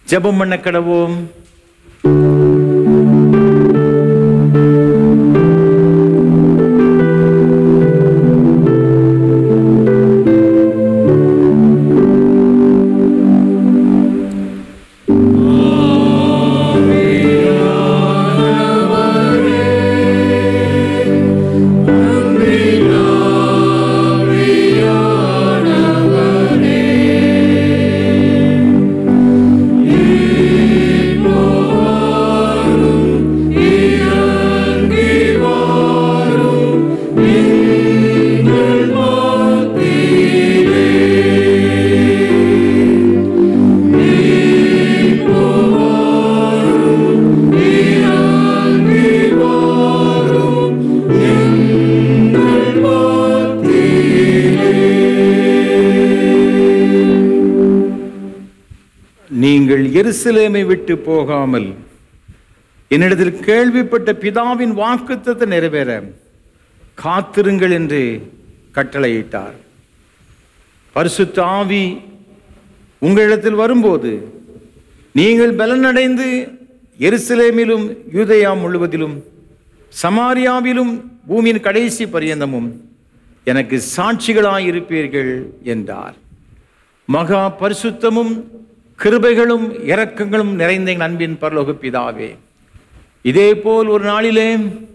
ஜெபம் பண்ண கடவோம் நீங்கள் எருசலேமை விட்டு போகாமல் என்னிடத்தில் கேள்விப்பட்ட பிதாவின் வாக்குத்தத்தை நிறைவேற காத்திருங்கள் என்று கட்டளையிட்டார் பரிசுத்த ஆவி உங்களிடத்தில் வரும்போது நீங்கள் பலனடைந்து எருசலேமிலும் யூதயா முழுவதிலும் சமாரியாவிலும் பூமியின் கடைசி பரியந்தமும் எனக்கு சாட்சிகளாயிருப்பீர்கள் என்றார் மகா பரிசுத்தமும் கிருபைகளும் இரக்கங்களும் நிறைந்த எங்கள் அன்பின் பரலோக பிதாவே இதே போல் ஒரு நாளிலே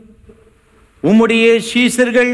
உம்முடைய சீசர்கள்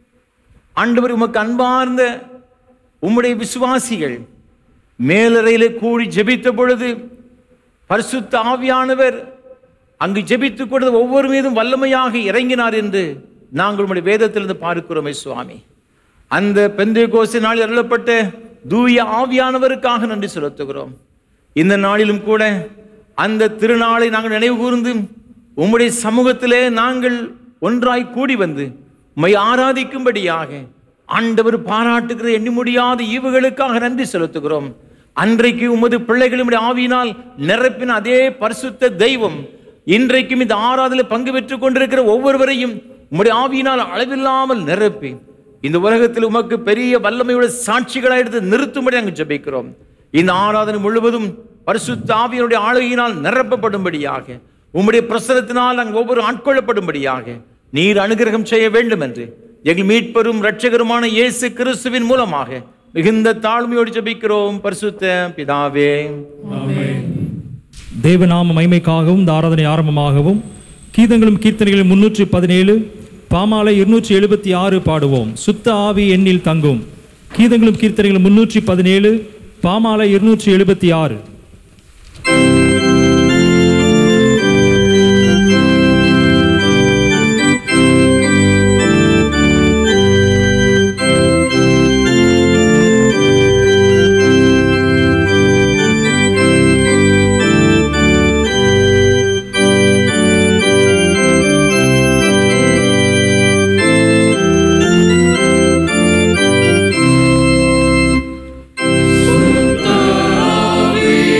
ஆண்டவர் உமக்கு அன்பார்ந்த உம்முடைய விசுவாசிகள் மேலறையிலே கூடி ஜெபித்த பொழுது பரிசுத்த ஆவியானவர் அங்கு ஜெபித்துக் கொடுத்த ஒவ்வொரு மீதும் வல்லமையாக இறங்கினார் என்று நாங்கள் உம்முடைய வேதத்திலிருந்து பார்க்கிறோமே சுவாமி அந்த பெந்தை கோசி நாளில் அருளப்பட்ட தூய ஆவியானவருக்காக நன்றி செலுத்துகிறோம் இந்த நாளிலும் கூட அந்த திருநாளை நாங்கள் நினைவு கூர்ந்து உம்முடைய சமூகத்திலே நாங்கள் ஒன்றாய் கூடி வந்து உம்மை ஆராதிக்கும்படியாக ஆண்டவர் பாராட்டுகிற எண்ணி முடியாத ஈவுகளுக்காக நன்றி செலுத்துகிறோம் அன்றைக்கு உமது பிள்ளைகளுடைய ஆவியினால் நிரப்பின அதே பரிசுத்த தெய்வம் இன்றைக்கும் இந்த ஆராதனை பங்கு பெற்றுக் கொண்டிருக்கிற ஒவ்வொருவரையும் உம்முடைய ஆவியினால் அளவில்லாமல் நிரப்பி இந்த உலகத்தில் உமக்கு பெரிய வல்லமையோட சாட்சிகளாக எடுத்து நிறுத்தும்படி நாங்கள் ஜெபிக்கிறோம் இந்த ஆராதனை முழுவதும் பரிசுத்த ஆவியினுடைய ஆளுகையினால் நிரப்பப்படும்படியாக உம்முடைய பிரசனத்தினால் நாங்கள் ஒவ்வொரு ஆட்கொள்ளப்படும்படியாக நீர் அனுகிரகம் செய்ய வேண்டும் என்று எங்கள் மீட்பெரும் இரட்சகருமான இயேசு கிறிஸ்துவின் மூலமாக மிகுந்த தாழ்மையோடு ஜெபிக்கிறோம் பரிசுத்த பிதாவே தேவநாம மகிமைக்காகவும் இந்த ஆராதனை ஆரம்பமாகவும் கீதங்களும் கீர்த்தனைகளும் முன்னூற்றி பதினேழு பாமாலை இருநூற்றி எழுபத்தி ஆறு பாடுவோம் சுத்த ஆவி எண்ணில் தங்கும் கீதங்களும் கீர்த்தனைகளும் முன்னூற்றி பதினேழு பாமாலை இருநூற்றி எழுபத்தி ஆறு சுத்த ஆவி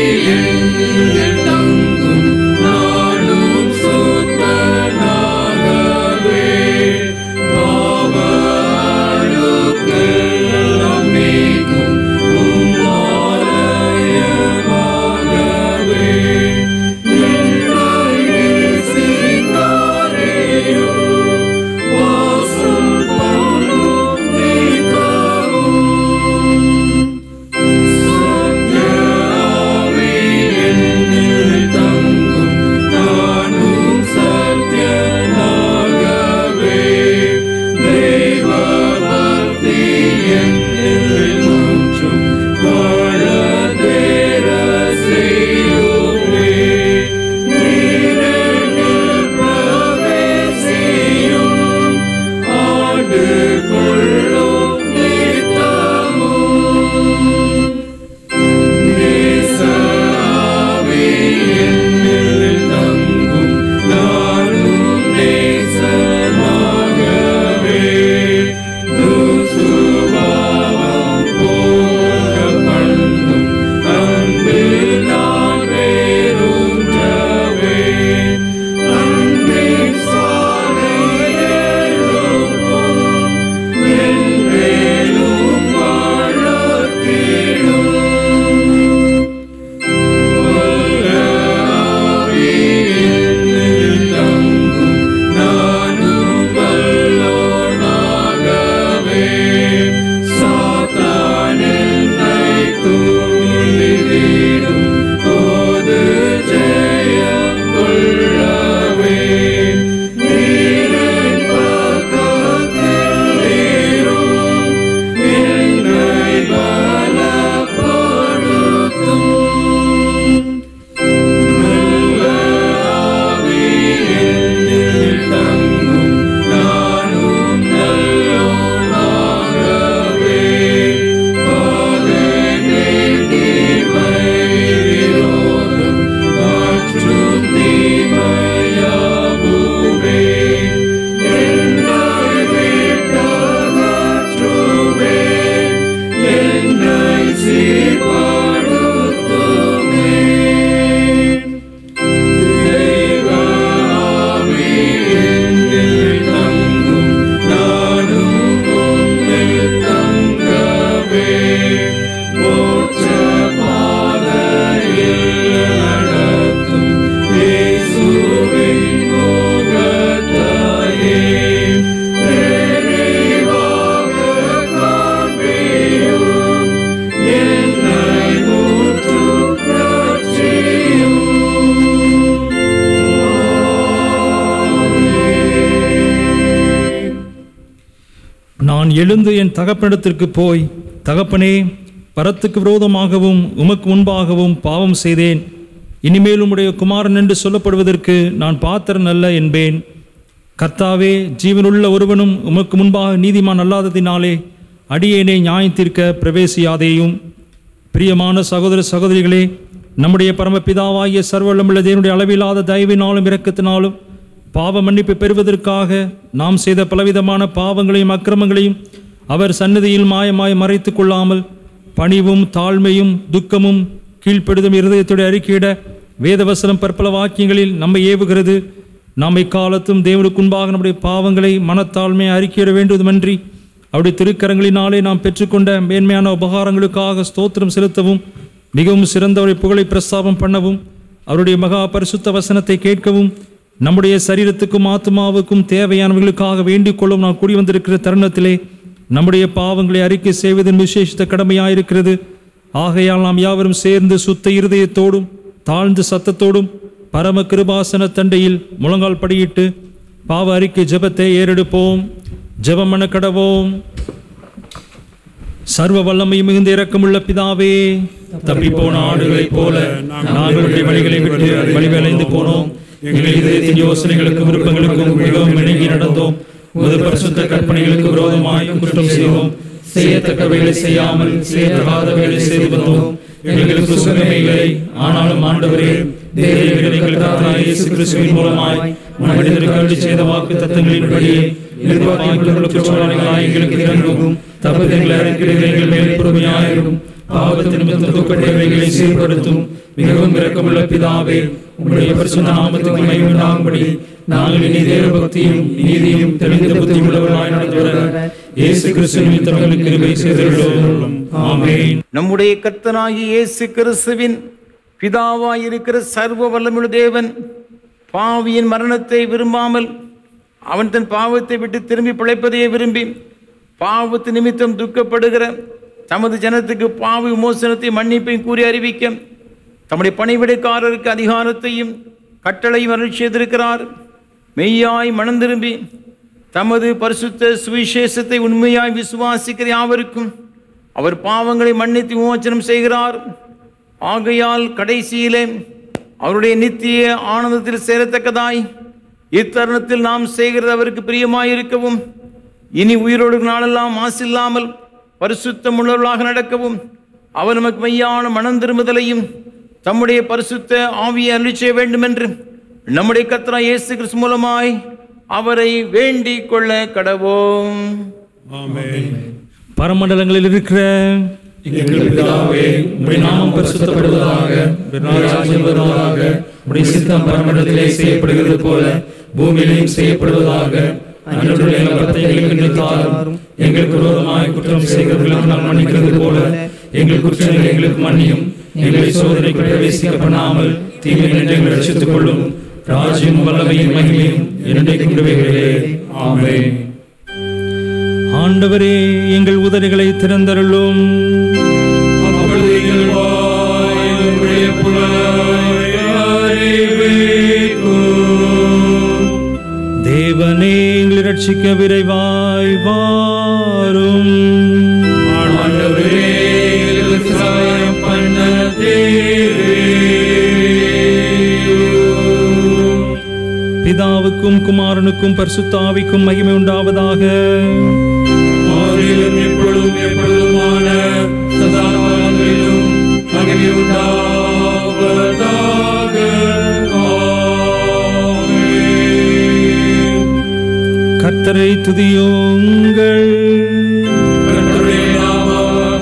நான் எழுந்து என் தகப்பனிடத்திற்கு போய் தகப்பனே பரத்துக்கு விரோதமாகவும் உமக்கு முன்பாகவும் பாவம் செய்தேன் இனிமேல் உம்முடைய குமாரன் என்று சொல்லப்படுவதற்கு நான் பாத்திரன் அல்ல என்பேன் கர்த்தாவே ஜீவனுள்ள ஒருவனும் உமக்கு முன்பாக நீதிமான் அல்லாததினாலே அடியேனை நியாயத்தீர்க்க பிரவேசியாதேயும் பிரியமான சகோதர சகோதரிகளே நம்முடைய பரமபிதாவாகிய சர்வவல்லமுள்ள தேவனுடைய அளவில்லாத தயவினாலும் இரக்கத்தினாலும் பாவ மன்னிப்பு பெறுவதற்காக நாம் செய்த பலவிதமான பாவங்களையும் அக்கிரமங்களையும் அவர் சன்னதியில் மாயமாய் மறைத்துக் கொள்ளாமல் பணிவும் தாழ்மையும் துக்கமும் கீழ்ப்படுதும் இருதயத்தோடு அறிக்கையிட வேதவசனம் பற்பல வாக்கியங்களில் நம்மை ஏவுகிறது நாம் இக்காலத்தும் தேவனுக்கு முன்பாக நம்முடைய பாவங்களை மனத்தாழ்மையை அறிக்கையிட வேண்டுவதுமன்றி அவருடைய திருக்கரங்களினாலே நாம் பெற்றுக்கொண்ட மேன்மையான உபகாரங்களுக்காக ஸ்தோத்திரம் செலுத்தவும் மிகவும் சிறந்தவரை புகழை பிரஸ்தாபம் பண்ணவும் அவருடைய மகா பரிசுத்த வசனத்தை கேட்கவும் நம்முடைய சரீரத்துக்கும் ஆத்மாவுக்கும் தேவையானவர்களுக்காக வேண்டிக் கொள்ளும் நாம் கூடி வந்திருக்கிற தருணத்திலே நம்முடைய பாவங்களை அறிக்கை செய்வதன் விசேஷித்த கடமையாயிருக்கிறது ஆகையால் நாம் யாவரும் சேர்ந்து சுத்த இருதயத்தோடும் தாழ்ந்த சத்தத்தோடும் பரம கிருபாசன தண்டையில் முழங்கால் படியிட்டு பாவ அறிக்கை ஜெபத்தை ஏறெடுப்போம் ஜெபம் பண்ண கடவோம் சர்வ வல்லமை மிகுந்த இரக்கமுள்ள பிதாவே தப்பி போன ஆடுகளைப் போல நாங்களுடைய வழிகளை விட்டு வழிவலைந்து போனோம் எங்கள் இதயத்தின் யோசனைகளுக்கும் விருப்பங்களுக்கும் மிகவும் இணங்கி நடந்தோம் உமது பரிசுத்த கற்பனைகளுக்கு விரோதமாய் குற்றம் செய்தோம் செய்யத்தக்கவைகளை செய்யாமல் செய்யத்தகாதவைகளை செய்து வந்தோம் எங்களுக்கு சுகமைகளை ஆனாலும் ஆண்டவரே தேவர்கள் எங்களுக்காக இயேசு கிறிஸ்துவின் மூலமாய் மனிதருக்கு அருளி செய்த வாக்கு தத்தங்களின்படியே எதிர்பார்ப்புள்ள குற்றவாளிகளாய் எங்களுக்கு இறங்கும் தப்புதங்களை அறிக்கையிட எங்கள் மேல் பொறுமையாயிரும் பாவத்தின் நிமித்தம் துக்கப்பட்டவைகளை சீர்படுத்தும் மிகவும் இரக்கமுள்ள பிதாவே உம்முடைய பரிசுத்த நாமத்துக்கு மகிமையுண்டாகும்படி நாங்கள் இனி தேவ பக்தியும் நீதியும் தெளிந்த புத்தி உள்ளவர்களாய் நடந்து வர இயேசு கிறிஸ்து நிமித்தங்களுக்கு கிருபை செய்துள்ளோம் ஆமென் நம்முடைய கர்த்தனாகிய இயேசு கிறிஸ்துவின் பிதாவாய் இருக்கிற சர்வ வல்லமுள்ள தேவன் பாவியின் மரணத்தை விரும்பாமல் அவன் தன் பாவத்தை விட்டு திரும்பி பிழைப்பதையே விரும்பி பாவத்து நிமித்தம் துக்கப்படுகிற தமது ஜனத்துக்கு பாவ விமோசனத்தை மன்னிப்பையும் கூறி அறிவிக்க தம்முடைய பணிவிடைக்காரருக்கு அதிகாரத்தையும் கட்டளையும் அருள் செய்திருக்கிறார் மெய்யாய் மனம் திரும்பி தமது பரிசுத்த சுவிசேஷத்தை உண்மையாய் விசுவாசிக்கிற யாவருக்கும் அவர் பாவங்களை மன்னித்து விமோச்சனம் செய்கிறார் ஆகையால் கடைசியிலே அவருடைய நித்திய ஆனந்தத்தில் சேரத்தக்கதாய் இத்தருணத்தில் நாம் செய்கிறது அவருக்கு பிரியமாயிருக்கவும் இனி உயிரோடு நாளெல்லாம் மாசில்லாமல் பரிசுத்தம் உள்ளவர்களாக நடக்கவும் அவர் நமக்கு மையான மனம் திரும்புதலையும் தம்முடைய பரிசுத்த ஆவியை அருளி செய்ய வேண்டும் என்று நம்முடைய கத்ரா இயேசு கிறிஸ்து மூலமாய் அவரை வேண்டிக் கொள்ள கடவோம் பரமண்டலங்களில் இருக்கிற எங்கள் பிதாவே உம்முடைய நாமம் பரிசுத்தப்படுவதாக உம்முடைய ராஜ்யம் வருவதாக உம்முடைய சித்தம் பரமண்டலத்திலே செய்யப்படுகிறது போல பூமியிலேயும் செய்யப்படுவதாக அன்றைய பத்தை எங்களுக்கு தாரும் எங்களுக்கு விரோதமாய் குற்றம் செய்கிறவர்களுக்கு நாம் மன்னிக்கிறது போல எங்கள் குற்றங்களை எங்களுக்கு மன்னியும் எங்களை சோதனைக்கு பிரவேசிக்க பண்ணாமல் தீமை நின்று எங்களை ரட்சித்துக் கொள்ளும் ராஜ்யம் வல்லமையும் மகிமையும் என்னைக்கும் விடுவைகளே ஆமென் ஆண்டவரே எங்கள் உதடுகளை திறந்தருளும் அப்பொழுது எங்கள் வாய் உம்முடைய புகழை அறிவிக்கும். தேவனே எங்களை ரட்சிக்க விரைவாய் வாரும் ஆண்டவரே, எங்களுக்கு சகாயம் பண்ண தேவரீர். பிதாவுக்கும் குமாரனுக்கும் பரிசுத்தாவிக்கும் மகிமை உண்டாவதாக ஆதியிலும் இப்பொழுதும் எப்பொழுதுமான சதா காலங்களிலும் மகிமை உண்டாவதாக. ஆமென். கர்த்தரை துதியுங்கள் கர்த்தருடைய நாமம்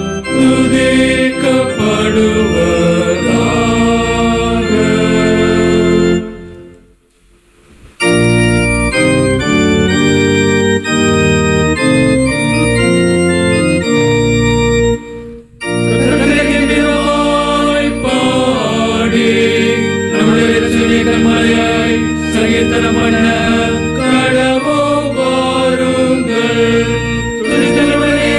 துதிக்கப்படுவதாக. கர்த்தருடைய பாடி நம்முடைய ரட்சணிய கண்மலையாய் சங்கீர்த்தனம் பண்ண கடவோ வாருங்கள் துதித்தலுடனே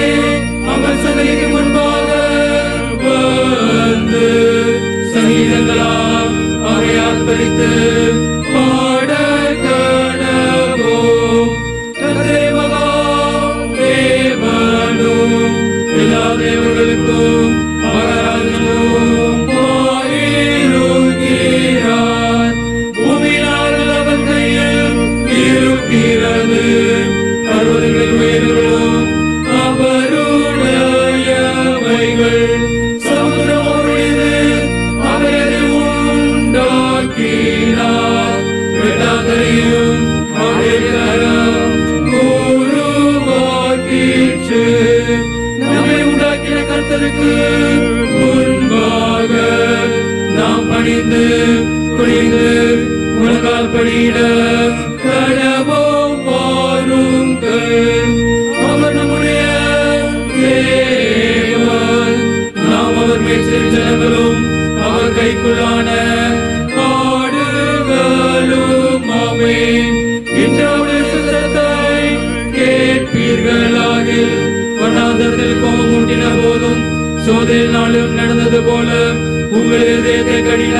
அவருக்கு முன்பாக நாம் பணிந்து குனிந்து முழங்கால் படியிட கடவோம் வாருங்கள் அவர் நம்முடைய தேவன் நாம் அவர் மேய்ச்சல் ஜனங்களும் அவர் கைக்குள்ளான ஆடுகளும் அவை இன்று அவருடைய சத்தத்தை கேட்பீர்களாக வண்ணாந்தரத்தில் கோபம் ஊட்டின போதும் சோதனை நாளும் நடந்தது போல உங்கள் இதயத்தை கடின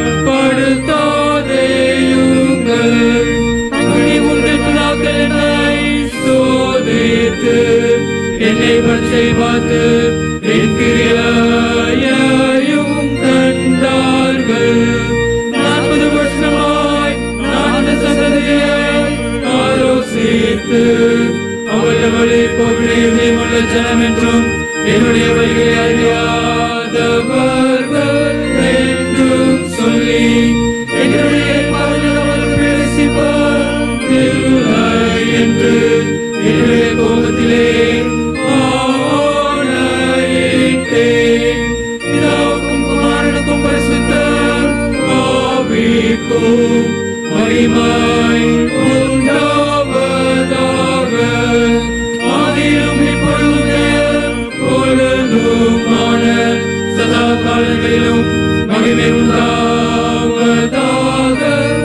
படுத்தாதேயுங்கள் அங்கே உங்கள் பிதாக்கள் என்னை சோதித்து என்னை பச்சை பார்த்து என் கிரியையையும் கண்டார்கள் நாற்பது வருஷமாய் நான் அந்த சந்ததியை ஆலோசித்து அவருடைய வழி பொருளை உள்ள ஜனம் என்றும் என்னுடைய வழியை அறியாதவர்கள் என்றும் சொல்லி என்னுடைய பாதையில் அவர்கள் பேசிப்பார் என்று என்னுடைய கோபத்திலே ஆணையிட்டேன் பிதாவுக்கும் குமாரனுக்கும் பரிசுத்த ஆவிக்கும் மகிமை உண்டாவதாக ஆதியிலும் இப்பொழுதும் பொழுதுமான சதா காலங்களிலும் மகிமை உண்டாவதாக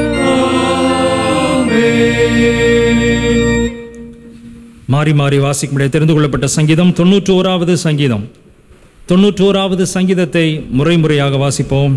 ஆமென் மாறி மாறி வாசிக்கும்படிய தெரிந்து கொள்ளப்பட்ட சங்கீதம் தொண்ணூற்றி ஓராவது சங்கீதம் தொண்ணூற்றி ஓராவது சங்கீதத்தை முறை முறையாக வாசிப்போம்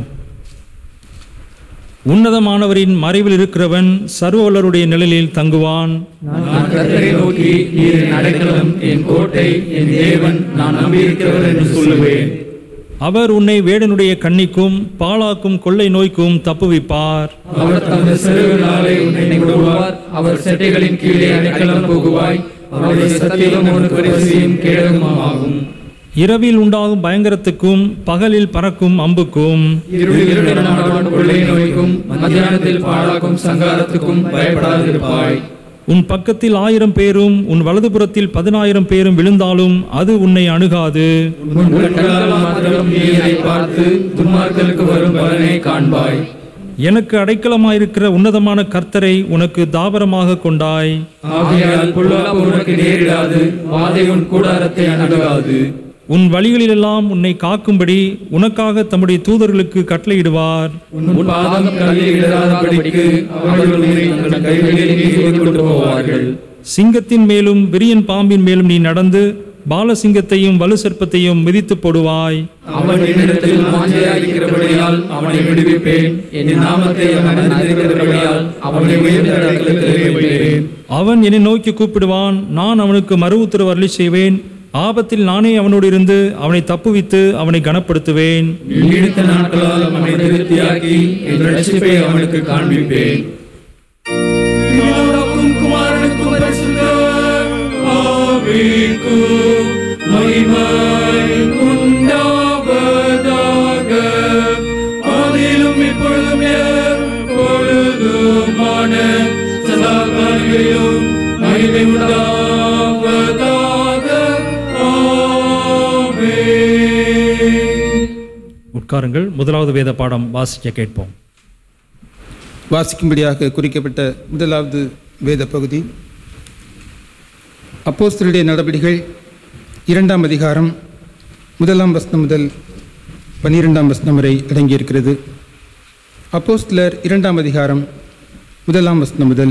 உன்னதமானவரின் மறைவில் இருக்கிறவன் சர்வவல்லருடைய நிழலில் தங்குவான் நான் கர்த்தரை நோக்கி நீர் என் அடைக்கலம் என் கோட்டை என் தேவன் நான் நம்பியிருக்கிறவர் என்று சொல்லுவேன் அவர் உன்னை வேடனுடைய கண்ணிக்கும் பாழாக்கும் கொள்ளை நோய்க்கும் தப்புவிப்பார் அவர் தமது சிறுவினாலே உன்னை கொடுவார் அவர் செட்டைகளின் கீழே அடைக்கலம் போகுவாய் அவருடைய சத்தியம் உனக்கு பரிசையும் கேடகமாகும் இரவில் உண்டாகும் பயங்கரத்துக்கும் பகலில் பறக்கும் அம்புக்கும் இருளில் கொள்ளை நோய்க்கும் மத்தியானத்தில் பாழாக்கும் சங்காரத்துக்கும் பயப்படாதிருப்பாய் உன் பக்கத்தில் ஆயிரம் பேரும் உன் வலதுபுறத்தில் பதினாயிரம் பேரும் விழுந்தாலும் அது உன்னை அணுகாது உன் கண்களால் மாத்திரம் நீ இதை பார்த்து துன்மார்களுக்கு வரும் பலனை காண்பாய் எனக்கு அடைக்கலமாயிருக்கிற உன்னதமான கர்த்தரை உனக்கு தாபரமாக கொண்டாய் ஆகையால் பொல்லாப்பு உனக்கு நேரிடாது வாதை உன் கூடாரத்தை அணுகாது உன் வழிகளிலெல்லாம் உன்னை காக்கும்படி உனக்காக தம்முடைய தூதர்களுக்கு கட்டளையிடுவார் உன் பாதம் கல்லில் இடராதபடிக்கு அவர்கள் உன்னை தங்கள் கைகளில் ஏந்தி கொண்டு போவார்கள் சிங்கத்தின் மேலும் விரியன் பாம்பின் மேலும் நீ நடந்து பாலசிங்கத்தையும் வலு சர்ப்பத்தையும் மிதித்து போடுவாய் அவன் என்னிடத்தில் வாஞ்சையாயிருக்கிறபடியால் அவனை விடுவிப்பேன் என் நாமத்தை அவன் அறிந்திருக்கிறபடியால் அவனை உயர்ந்த இடத்திலே வைப்பேன் அவன் என்னை நோக்கி கூப்பிடுவான் நான் அவனுக்கு மறு உத்தரவு அருளி செய்வேன் ஆபத்தில் நானே அவனோடு இருந்து அவனை தப்புவித்து அவனை கனப்படுத்துவேன் நீடித்த நாட்களால் அவனை திருப்தியாக்கி என் ரட்சிப்பை அவனுக்கு காண்பிப்பேன் பிதாவுக்கும் குமாரனுக்கும் பரிசுத்த ஆவிக்கும் மகிமை உண்டாவதாக. ஆதியிலும் இப்பொழுதும் எப்பொழுதுமான சதா காலங்களிலும் மகிமை உண்டாவதாக. ஆமென். உட்காருங்கள் முதலாவது வேத பாடம் வாசிக்க கேட்போம் வாசிக்கும்படியாக குறிக்கப்பட்ட முதலாவது வேத பகுதி அப்போஸ்தலருடைய நடவடிக்கைகள் இரண்டாம் அதிகாரம் முதலாம் வசனம் முதல் பன்னிரெண்டாம் வசனம் வரை அடங்கியிருக்கிறது அப்போஸ்தலர் இரண்டாம் அதிகாரம் முதலாம் வசனம் முதல்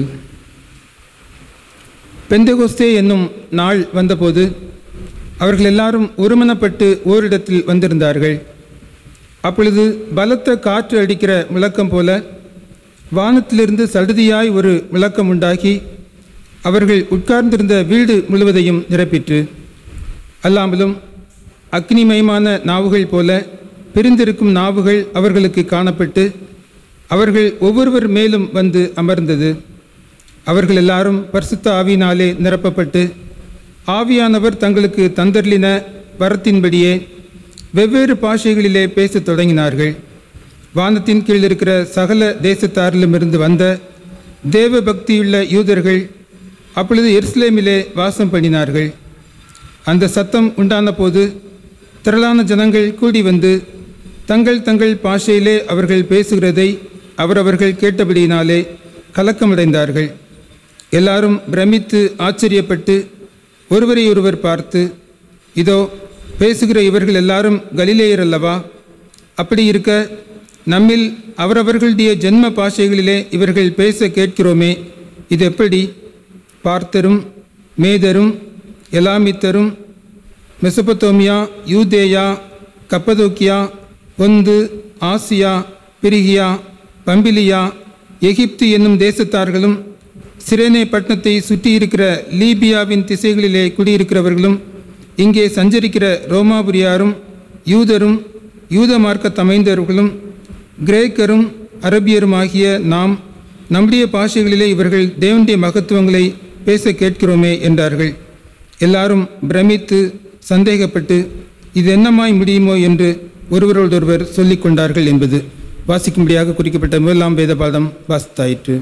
பெந்தகோஸ்தே என்னும் நாள் வந்தபோது அவர்கள் எல்லாரும் ஒருமனப்பட்டு ஓரிடத்தில் வந்திருந்தார்கள் அப்பொழுது பலத்த காற்று அடிக்கிற முழக்கம் போல வானத்திலிருந்து சடுதியாய் ஒரு விளக்கம் உண்டாகி அவர்கள் உட்கார்ந்திருந்த வீடு முழுவதையும் நிரப்பிற்று அல்லாமலும் அக்னிமயமான நாவுகள் போல பிரிந்திருக்கும் நாவுகள் அவர்களுக்கு காணப்பட்டு அவர்கள் ஒவ்வொருவர் மேலும் வந்து அமர்ந்தது அவர்கள் எல்லாரும் பரிசுத்த ஆவியினாலே நிரப்பப்பட்டு ஆவியானவர் தங்களுக்கு தந்தர்லின வரத்தின்படியே வெவ்வேறு பாஷைகளிலே பேசத் தொடங்கினார்கள் வானத்தின் கீழ் இருக்கிற சகல தேசத்தாரிலுமிருந்து வந்த தேவ பக்தியுள்ள யூதர்கள் அப்பொழுது எருசலேமிலே வாசம் பண்ணினார்கள் அந்த சத்தம் உண்டான போது திரளான ஜனங்கள் கூடி வந்து தங்கள் தங்கள் பாஷையிலே அவர்கள் பேசுகிறதை அவரவர்கள் கேட்டபடியினாலே கலக்கமடைந்தார்கள் எல்லாரும் பிரமித்து ஆச்சரியப்பட்டு ஒருவரையொருவர் பார்த்து இதோ பேசுகிற இவர்கள் எல்லாரும் கலிலேயர் அல்லவா அப்படி இருக்க நம்மில் அவரவர்களுடைய ஜென்ம பாஷைகளிலே இவர்கள் பேச கேட்கிறோமே இது எப்படி பார்த்தரும் மேதரும் எலாமித்தரும் மெசபத்தோமியா யூதேயா கப்பதோக்கியா பொந்து ஆசியா பிரிகியா பம்பிலியா எகிப்து என்னும் தேசத்தார்களும் சிரேனே பட்டணத்தை சுற்றியிருக்கிற லீபியாவின் திசைகளிலே குடியிருக்கிறவர்களும் இங்கே சஞ்சரிக்கிற ரோமாபுரியாரும் யூதரும் யூத மார்க்க அமைந்தவர்களும் கிரேக்கரும் அரபியருமாகிய நாம் நம்முடைய பாஷைகளிலே இவர்கள் தேவனுடைய மகத்துவங்களை பேச கேட்கிறோமே என்றார்கள் எல்லாரும் பிரமித்து சந்தேகப்பட்டு இது என்னமாய் முடியுமோ என்று ஒருவரோடொருவர் சொல்லிக் கொண்டார்கள் என்பது வாசிக்கும்படியாக குறிக்கப்பட்ட முதலாம் வேத பாதம் வாசித்தாயிற்று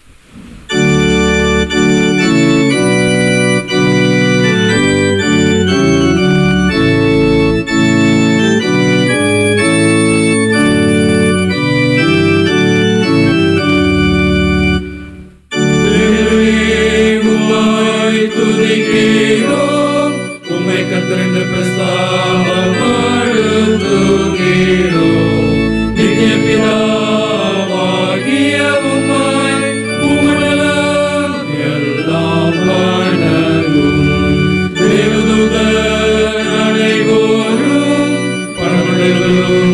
உம்மை துதிக்கிறோம் உம்மை கத்திரண்டு பிரஸ்தாபம் அடுத்துகிறோம் நித்திய பிதாவாகிய உம்மை உம்முடலாம் எல்லாம் வணங்கும் தேவதூதர் அனைவோரும் பரமண்டலும்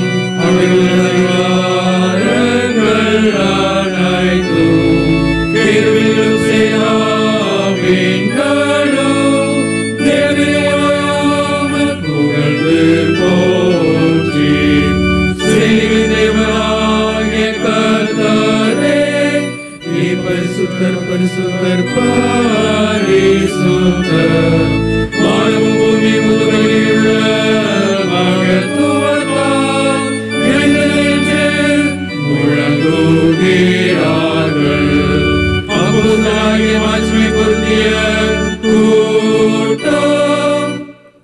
அவைகள் அனைத்தும் கேள்விகளும் செய்யாவின்களும் தேவனையாமல் புகழ்ந்து போற்றி செய்திகள் தேவனாகிய கர்த்தரே நீ பரிசுத்தர் பரிசுத்தர் பரிசுத்தர் வானமும் பூமி முதுமையுள்ள மகத்துவத்தால் நிறைந்ததென்று முழங்குகிறார்கள் அப்போஸ்தலராகிய மாட்சிமை பொருந்திய கூட்டம்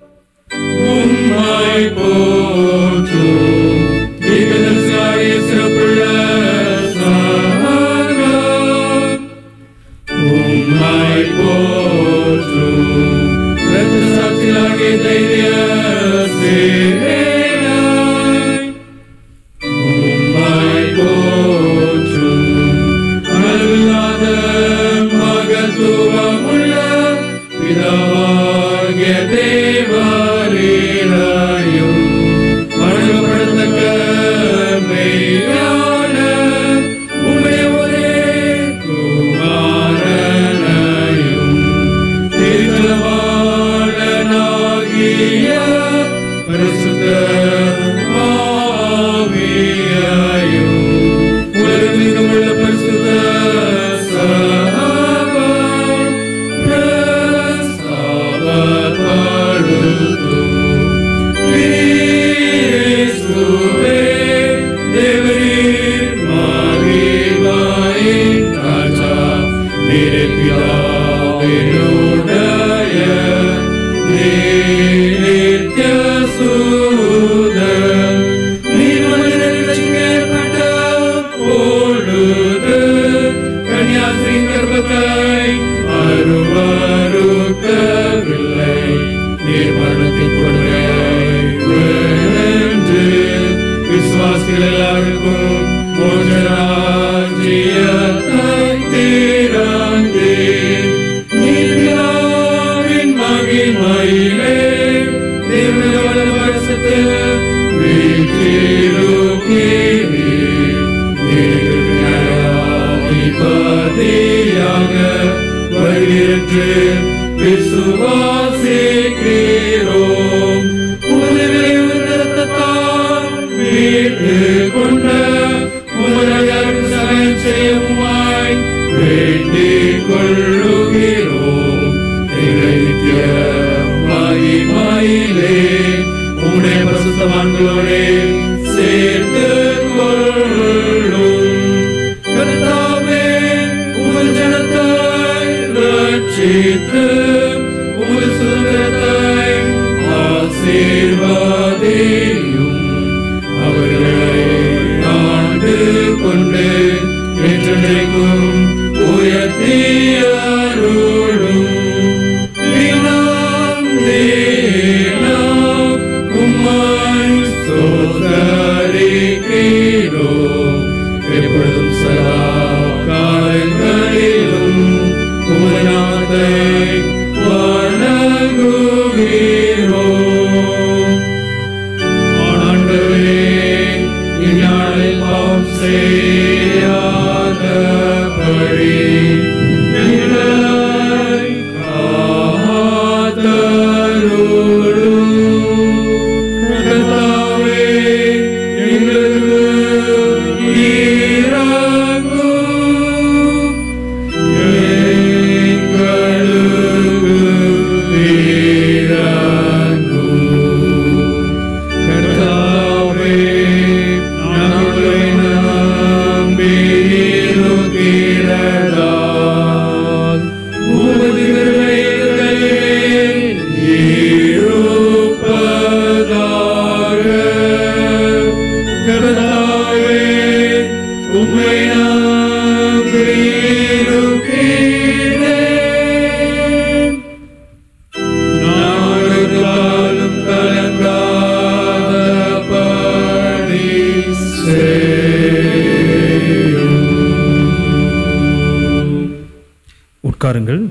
உம்மை போற்றும் தீர்க்கதரிசியாகிய சிறப்புள்ள சகலம் உம்மை போற்றும் இரத்த சாட்சிகளாகிய தைரிய சேனை உம்மை போற்றும் அளவில்லாத மகத்துவமுள்ள பிதாவாகிய தேவரீரையும் வணங்கப்படத்தக்க மெய்யான உம்முடைய ஒரே குமாரனையும் திருச்சலவாளனாகிய பரிசுத்த ஆவியையும் உலகமெங்கும் உள்ள பரிசுத்த சபை பிரஸ்தாபப்படுத்தும். கிறிஸ்துவே, தேவரீர் மகிமையின் ராஜா, நீரே பிதாவினுடைய நித்திய சூதன். நீர் மனிதரில் ரட்சிக்கப்பட்ட பொழுது கன்னியாஸ்திரியின் கர்ப்பத்தை அருவருக்கவில்லை. நீர் மரணத்தின் கொடுமையை வென்று விசுவாசிகள் எல்லாருக்கும் மோட்சராஜ்யத்தை திறந்தீர். நீர் பிதாவின் மகிமையிலே தேவனுடைய வலது பரிசுத்தில் வீற்றிருக்கிறீர். நீர் நியாயாதிபதியாக வருகிறென்று விசுவாசிக்கிறோம். உமது விலையுயர்ந்த இரத்தத்தால் மீட்டுக் கொண்ட உமது அடியாருக்கு சகாயம் செய்ய உம்மாய் வேண்டிக் கொள்ளுகிறோம். எங்களை நித்திய மகிமையிலே உம்முடைய பரிசுத்தவான்களோடே சேர்த்துக் கொள்ளும். கர்த்தாவே, உமது ஜனத்தை ரட்சித்து, உமது சுதந்திரத்தை ஆசீர்வதியும். ஆண்டவரே இந்நாளில் பாவம் செய்யாதபடி எங்களை காத்தருளும். கர்த்தாவே, எங்களுக்கு இரங்கும். எங்களுக்கு இரங்கும். கர்த்தாவே, நாங்களை நம்பியிருக்கிறதால் உமது கிருபைகள் இருப்பதாக. கர்த்தாவே, உம்மை நம்பியிருக்கிறேன். நாளும் கலங்காதபடி செய்யும். உட்காருங்கள்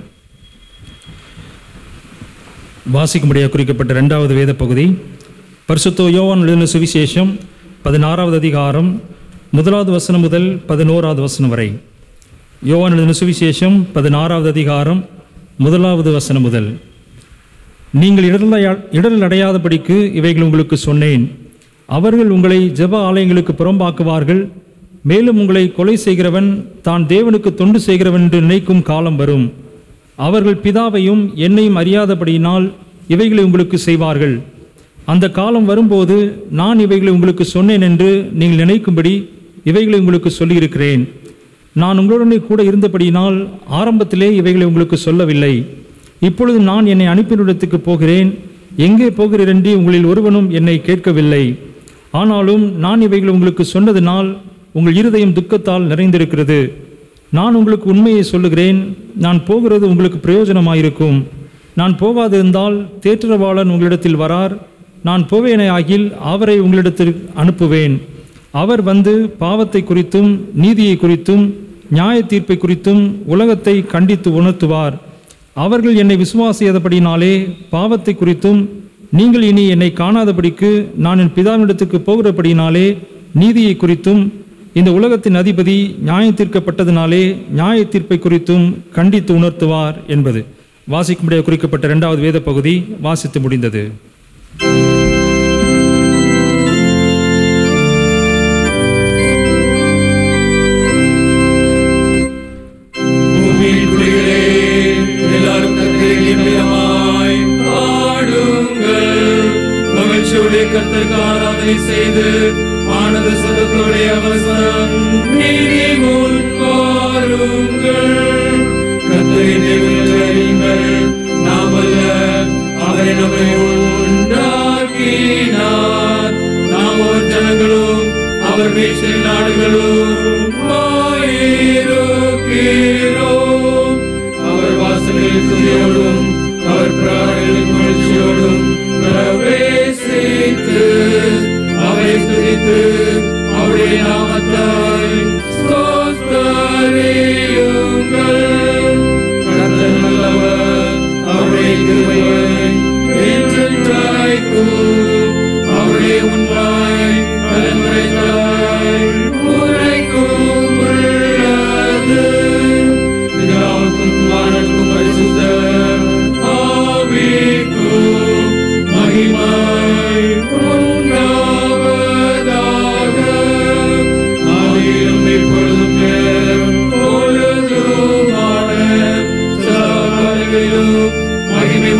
வாசிக்கும்படியாக குறிக்கப்பட்ட இரண்டாவது வேத பகுதி பரிசுத்தோ யோவான் எழுதின சுவிசேஷம் பதினாறாவது அதிகாரம் முதலாவது வசனம் முதல் பதினோராவது வசனம் வரை யோவான் எழுதின சுவிசேஷம் பதினாறாவது அதிகாரம் முதலாவது வசனம் முதல் நீங்கள் இடரல் இடரல் அடையாதபடிக்கு இவைகள் உங்களுக்கு சொன்னேன் அவர்கள் உங்களை ஜெப ஆலயங்களுக்கு புறம்பாக்குவார்கள் மேலும் உங்களை கொலை செய்கிறவன் தான் தேவனுக்கு தொண்டு செய்கிறவன் என்று நினைக்கும் காலம் வரும் அவர்கள் பிதாவையும் என்னையும் அறியாதபடியினால் இவைகளை உங்களுக்கு செய்வார்கள் அந்த காலம் வரும்போது நான் இவைகளை உங்களுக்கு சொன்னேன் என்று நீங்கள் நினைக்கும்படி இவைகளை உங்களுக்கு சொல்லியிருக்கிறேன் நான் உங்களுடனே கூட இருந்தபடியினால் ஆரம்பத்திலே இவைகளை உங்களுக்கு சொல்லவில்லை இப்பொழுது நான் என்னை அனுப்பினிடத்துக்கு போகிறேன் எங்கே போகிறீர் என்று உங்களில் ஒருவனும் என்னை கேட்கவில்லை ஆனாலும் நான் இவைகளை உங்களுக்கு சொன்னதினால் உங்கள் இருதயம் துக்கத்தால் நிறைந்திருக்கிறது நான் உங்களுக்கு உண்மையை சொல்லுகிறேன் நான் போகிறது உங்களுக்கு பிரயோஜனமாயிருக்கும் நான் போகாதிருந்தால் தேற்றரவாளன் உங்களிடத்தில் வரார் நான் போவேனே ஆகில் அவரை உங்களிடத்தில் அனுப்புவேன் அவர் வந்து பாவத்தை குறித்தும் நீதியை குறித்தும் நியாய தீர்ப்பை குறித்தும் உலகத்தை கண்டித்து உணர்த்துவார் அவர்கள் என்னை விசுவாசியாதபடினாலே பாவத்தை குறித்தும் நீங்கள் இனி என்னை காணாதபடிக்கு நான் என் பிதாவினிடத்துக்கு போகிறபடினாலே நீதியை குறித்தும் இந்த உலகத்தின் அதிபதி நியாய தீர்க்கப்பட்டதினாலே நியாய தீர்ப்பை குறித்தும் கண்டித்து உணர்த்துவார் என்பது வாசிக்கும்படியாக குறிக்கப்பட்ட இரண்டாவது வேத பகுதி வாசித்து முடிந்தது பூமியின் குடிகளே, எல்லாரும் கர்த்தரை கம்பீரமாய் பாடுங்கள். மகிழ்ச்சியோടെ கர்த்தருக்கு ஆராதனை செய்து ஆனந்த சத்தத்தோടെ அவசரம் நீதி முன் வாருங்கள். கர்த்தரின் தேவனை அறியுங்கள். நாம் அல்ல, அவரே நம்மை உண்டாக்கினார். நாம் அவர் ஜனங்களும் அவர் வீழ்ச்சி நாடுகளும் இருக்கிறோம் அவர் வாசலில் துதியோடும் அவர் பிராணிகளின் மகிழ்ச்சியோடும் பிரவேசித்து அவரை துதித்து அவருடைய நாமத்தை ஸ்தோத்தரியுங்கள் கர்த்தர் நல்லவர் அவருடைய கிருபையை என்றென்றைக்கும் அவருடைய உண்மை தலைமுறை தாய் உரைக்கும் உள்ளது பிதாவுக்கும் குமாரனுக்கும் பரிசுத்த ஆவிக்கும் மகிமை உண்டாவதாக ஆதியிலும் இப்பொழுதும் எப்பொழுதுமான சகலங்களிலும் மகிமை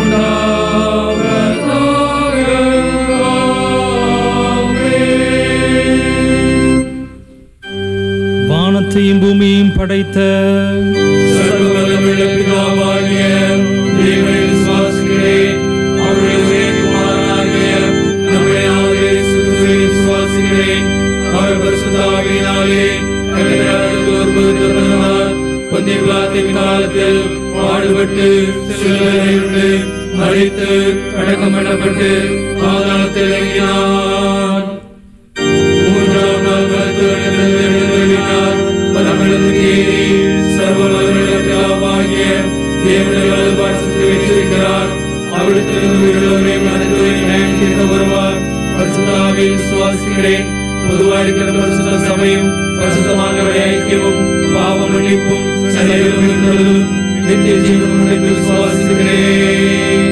உண்டாவதாக வானத்தையும் பூமியையும் படைத்த சர்வவல்லமையுள்ள பிதாவாகிய தேவனை விசுவாசிக்கிறேன். அவருடைய ஒரே குமாரனாகிய நம்முடைய ஆண்டவர் இயேசு கிறிஸ்துவை விசுவாசிக்கிறேன். அவர் பரிசுத்த ஆவியினாலே கன்னிகையாருக்கு ஒருபோது பிறந்தார். பொந்திய பிலாத்தின் காலத்தில் பாடுபட்டு சிலுவையில் இருந்து மரித்து அடக்கம் பண்ணப்பட்டு பாதாளத்தில் இறங்கினார் மூன்றாம் நாள் மருத்துவர்கள் எழுந்தருளினார். பரமண்டலத்துக்கு ஏறி சர்வ வல்லமையுள்ள பிதாவாகிய தேவனுடைய வலது பார்சத்தில் வீற்றிருக்கிறார். அவர் அவிடத்திலிருந்து உயிரோரை மனதுரை நியாயத்தீர்க்க வருவார் பரிசுத்தாவில் விசுவாசிக்கிறேன் பொதுவாக இருக்கிற பரிசுத்த சபையும் பரிசுத்தமானவரை ஐக்கியமும் பாவ மன்னிப்பும் சதையிலும் இருந்ததும் நித்திய ஜீவனும் என்று விசுவாசிக்கிறேன்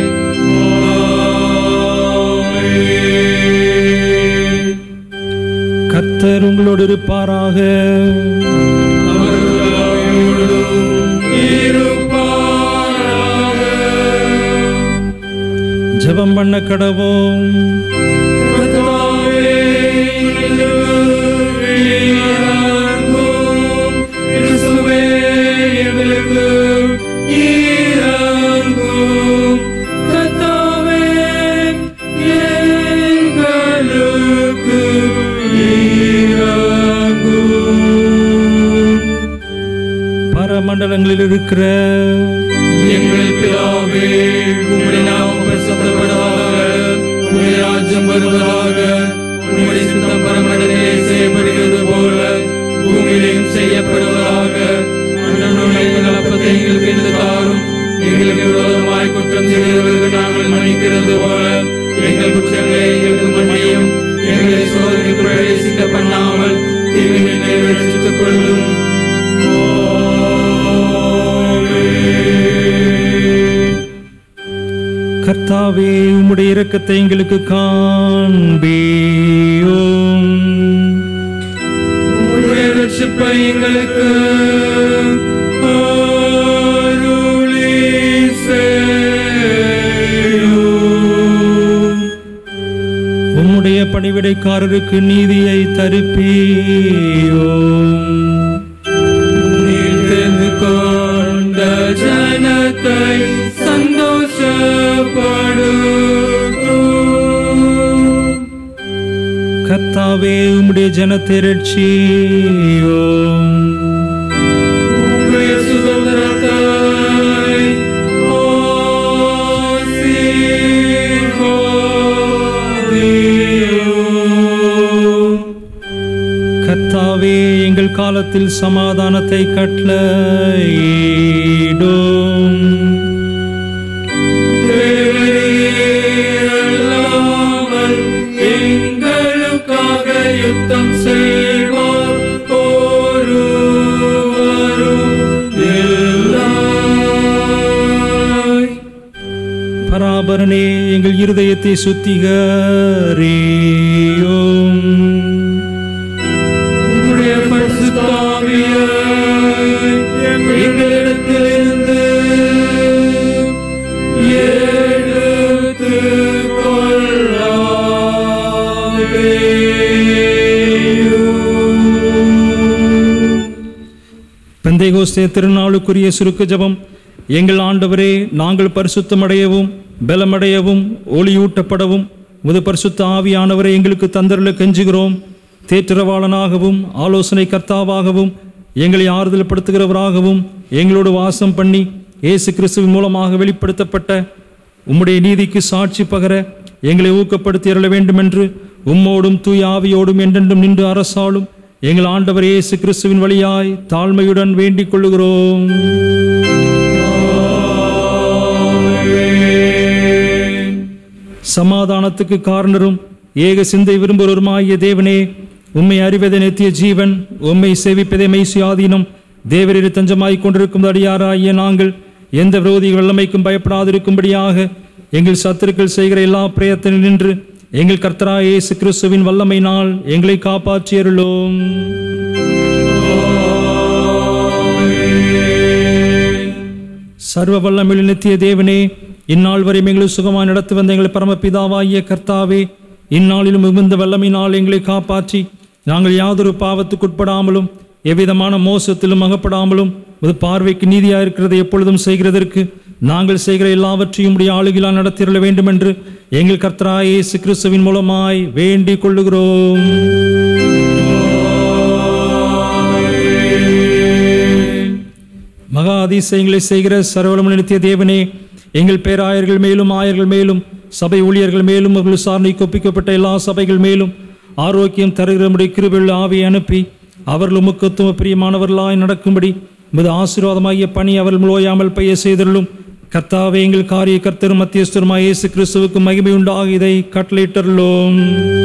ஆமென். கர்த்தர் உங்களோடு இருப்பாராக அவர்களோடும் இருப்பாராக. ஜெபம் பண்ண கடவோம் கர்த்தாவே, எங்களுக்கு இறங்கும். கிறிஸ்துவே, எங்களுக்கு இறங்கும். கர்த்தாவே, எங்களுக்கு இறங்கும். பரமண்டலங்களில் இருக்கிற எங்கள் பிதாவே உம்முடைய நாமம் பரிசுத்தப்படுவதாக உம்முடைய ராஜ்யம் வருவதாக உம்முடைய சித்தம் பரமண்டலே செய்யப்படுகிறது போல பூமியிலும் செய்யப்படுவதாக அன்றனுடைய கலப்பத்தை எங்களுக்கு இன்று தாரும் எங்களுக்கு விரோதமாய் குற்றம் செய்தவர்களுக்கு நாங்கள் மன்னிக்கிறது போல எங்கள் குற்றங்களை எங்களுக்கு மன்னியும் எங்களை சோதனைக்கு பிரவேசிக்க பண்ணாமல் தீவினை நிறைவேற்றித்துக் கொள்ளும் ஆமென். கர்த்தாவே உம்முடைய இரக்கத்தை எங்களுக்கு காண்பியும் உம்முடைய ரட்சிப்பை எங்களுக்கு அருளி செய்யும். உம்முடைய பணிவிடைக்காரருக்கு நீதியை தருப்பியும் நீர் தெரிந்து கொண்ட ஜனத்தை சந்தோஷப்படுத்தும். கர்த்தாவே உம்முடைய ஜனத்தை ரட்சியும் உம்முடைய சுதந்திரத்தை ஆசீர்வதியும். கர்த்தாவே எங்கள் காலத்தில் சமாதானத்தை கட்டளையிடும் தேவரீரல்லாமல் எங்களுக்காக யுத்தம் செய்வார் ஒருவரும் இல்லை. பராபரனே எங்கள் இருதயத்தை சுத்திகரியும் உம்முடைய பரிசுத்தாவியை எங்களிடத்திலிருந்து எடுத்துக் கொள்ளாதேயும். பெந்தைகோஸ்தே திருநாளுக்குரிய சுருக்கு ஜெபம் எங்கள் ஆண்டவரே நாங்கள் பரிசுத்தமடையவும் பலமடையவும் ஒளியூட்டப்படவும் முது பரிசுத்த ஆவியானவரை எங்களுக்கு தந்தருள கெஞ்சுகிறோம் தேற்றரவாளனாகவும் ஆலோசனை கர்த்தாவாகவும் எங்களை ஆறுதல் படுத்துகிறவராகவும் எங்களோடு வாசம் பண்ணி இயேசு கிறிஸ்துவின் மூலமாக வெளிப்படுத்தப்பட்ட உம்முடைய நீதிக்கு சாட்சி பகர எங்களை ஊக்கப்படுத்தி அருள வேண்டுமென்று உம்மோடும் தூய ஆவியோடும் என்றென்றும் நின்று அரசாளும் எங்கள் ஆண்டவர் இயேசு கிறிஸ்துவின் வழியாய் தாழ்மையுடன் வேண்டிக் கொள்ளுகிறோம் சமாதானத்துக்கு காரணரும் ஏக சிந்தை விரும்புவருமாகிய தேவனே உம்மை அறிவதே நித்திய ஜீவன் உம்மை சேவிப்பதே மெய்சுயாதீனம் தேவரீர் தஞ்சமாய் கொண்டிருக்கும் அடியாராகிய நாங்கள் எந்த விரோதிகள் வல்லமைக்கும் பயப்படாதிருக்கும்படியாக எங்கள் சத்துருக்கள் செய்கிற எல்லா பிரயத்தனில் நின்று எங்கள் கர்த்தராய இயேசு கிறிஸ்துவின் வல்லமையினால் எங்களை காப்பாற்றியருளோம் சர்வ வல்லமையுள்ள நித்திய தேவனே இந்நாள் வரை எங்களை சுகமாய் நடத்தி வந்த எங்களை பரமபிதாவாகிய கர்த்தாவே இந்நாளிலும் மிகுந்த வல்லமையினால் எங்களை காப்பாற்றி நாங்கள் யாதொரு பாவத்துக்குட்படாமலும் எவ்விதமான மோசத்திலும் அகப்படாமலும் உமது பார்வைக்கு நீதியாக இருக்கிறதை எப்பொழுதும் செய்கிறதற்கு நாங்கள் செய்கிற எல்லாவற்றையும் உடைய ஆளுகிலால் நடத்திரல வேண்டும் என்று எங்கள் கர்த்தராய இயேசு கிறிஸ்துவின் மூலமாய் வேண்டிக் கொள்ளுகிறோம் மகா அதிசயங்களை செய்கிற சர்வலமும் நிறுத்திய தேவனே எங்கள் பேராயர்கள் மேலும் ஆயர்கள் மேலும் சபை ஊழியர்கள் மேலும் அவர்கள் சார்ந்து கொப்பிக்கப்பட்ட எல்லா சபைகள் மேலும் ஆரோக்கியம் தருகிறமுடைய கிருபையுள்ள ஆவியை அனுப்பி அவர்கள் உமக்குத்துவ பிரியமானவர்களாய் நடக்கும்படி உமது ஆசீர்வாதமாகிய பணி அவர்கள் ஓயாமல் பெய்ய செய்தருளும் கர்த்தாவே எங்கள் காரிய கர்த்தரும் மத்தியஸ்தருமாய் இயேசு கிறிஸ்துவுக்கு மகிமை உண்டாக இதை கட்டளையிட்டருளோம்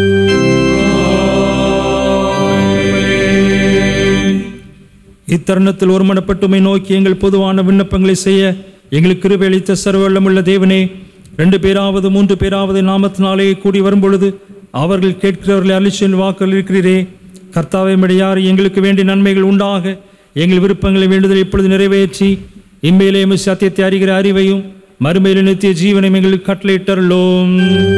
இத்தருணத்தில் ஒருமனப்பட்டு உம்மை நோக்கி எங்கள் பொதுவான விண்ணப்பங்களை செய்ய எங்களுக்கு கிருபை அளித்த சர்வவல்லமுள்ள தேவனே ரெண்டு பேராவது மூன்று பேராவது நாமத்தினாலே கூடி வரும்பொழுது அவர்கள் கேட்கிறவர்களை அலிச்சல் வாக்கள் இருக்கிறீரே கர்த்தாவை மடியார் எங்களுக்கு வேண்டிய நன்மைகள் உண்டாக எங்கள் விருப்பங்களை வேண்டுதல் இப்பொழுது நிறைவேற்றி இம்மையிலே எமது சத்தியத்தை அறிகிற அறிவையும் மறுமையில நித்திய ஜீவனையும் எங்களுக்கு கட்டளையிட்டருளோம்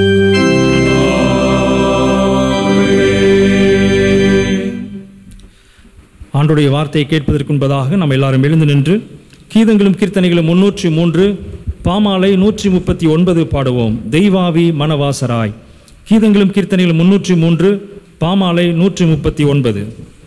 ஆண்டுடைய வார்த்தையை கேட்பதற்கு முன்பதாக நம்ம எல்லாரும் எழுந்து நின்று கீதங்களும் கீர்த்தனைகளும் முன்னூற்றி மூன்று பாமாலை நூற்றி முப்பத்தி ஒன்பது பாடுவோம் தெய்வாவி மனவாசராய் கீதங்களும் கீர்த்தனைகளும் முன்னூற்றி மூன்று பாமாலை நூற்றி முப்பத்தி ஒன்பது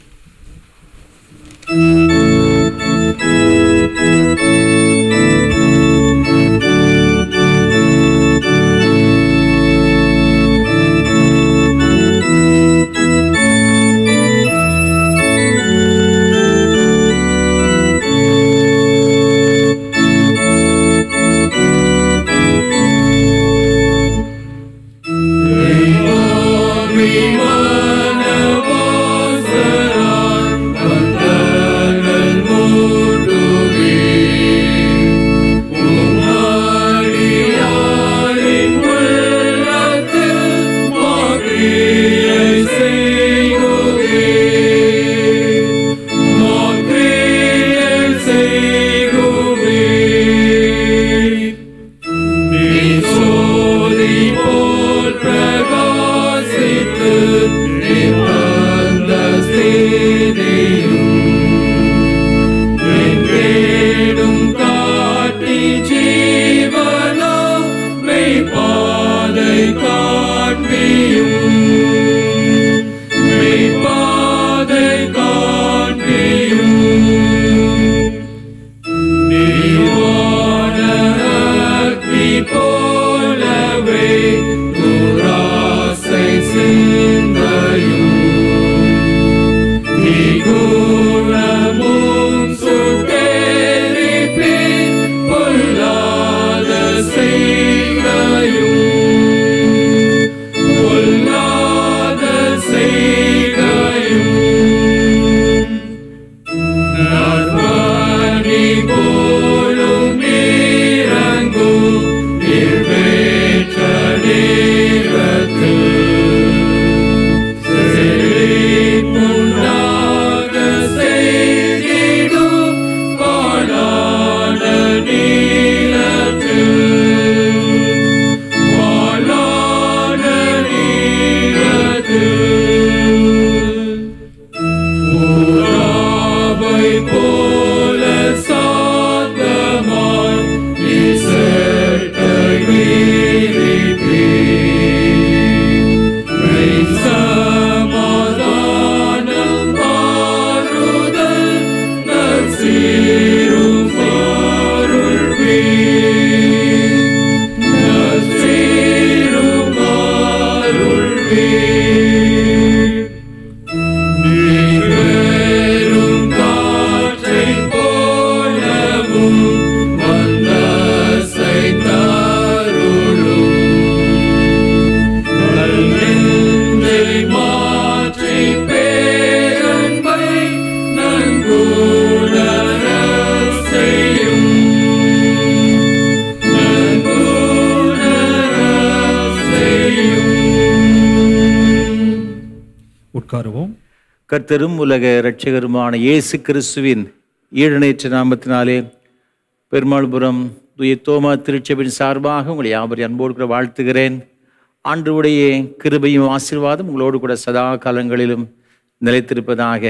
உட்காருவோம் கர்த்தரும் உலக இரட்சகருமான இயேசு கிறிஸ்துவின் ஈழநேற்ற நாமத்தினாலே பெருமாள்புரம் துய தோமா திருச்சபின் சார்பாக உங்களை யாவரை அன்போடு கூட வாழ்த்துகிறேன் ஆண்டுடைய கிருபையும் ஆசீர்வாதம் உங்களோடு கூட சதா காலங்களிலும் நிலைத்திருப்பதாக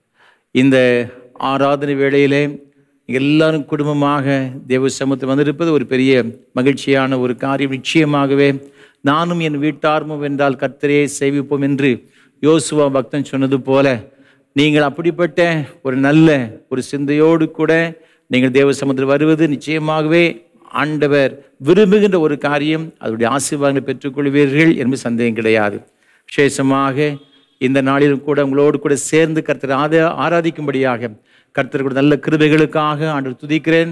இந்த ஆராதனை வேளையிலே எல்லாரும் குடும்பமாக தேவ சமூகத்தில் வந்திருப்பது ஒரு பெரிய மகிழ்ச்சியான ஒரு காரியம் நிச்சயமாகவே நானும் என் வீட்டார்மும் வென்றால் கர்த்தரே சேவிப்போம் என்று யோசுவா பக்தன் சொன்னது போல நீங்கள் அப்படிப்பட்ட ஒரு நல்ல ஒரு சிந்தையோடு கூட நீங்கள் தேவ சமூகத்தில் வருவது நிச்சயமாகவே ஆண்டவர் விரும்புகின்ற ஒரு காரியம் அதனுடைய ஆசீர்வாதங்களை பெற்றுக்கொள்வீர்கள் என்பது சந்தேகம் கிடையாது விசேஷமாக இந்த நாளிலும் கூட உங்களோடு கூட சேர்ந்து கர்த்தர் ஆத ஆராதிக்கும்படியாக கர்த்தர் கூட நல்ல கிருபைகளுக்காக ஆண்டு துதிக்கிறேன்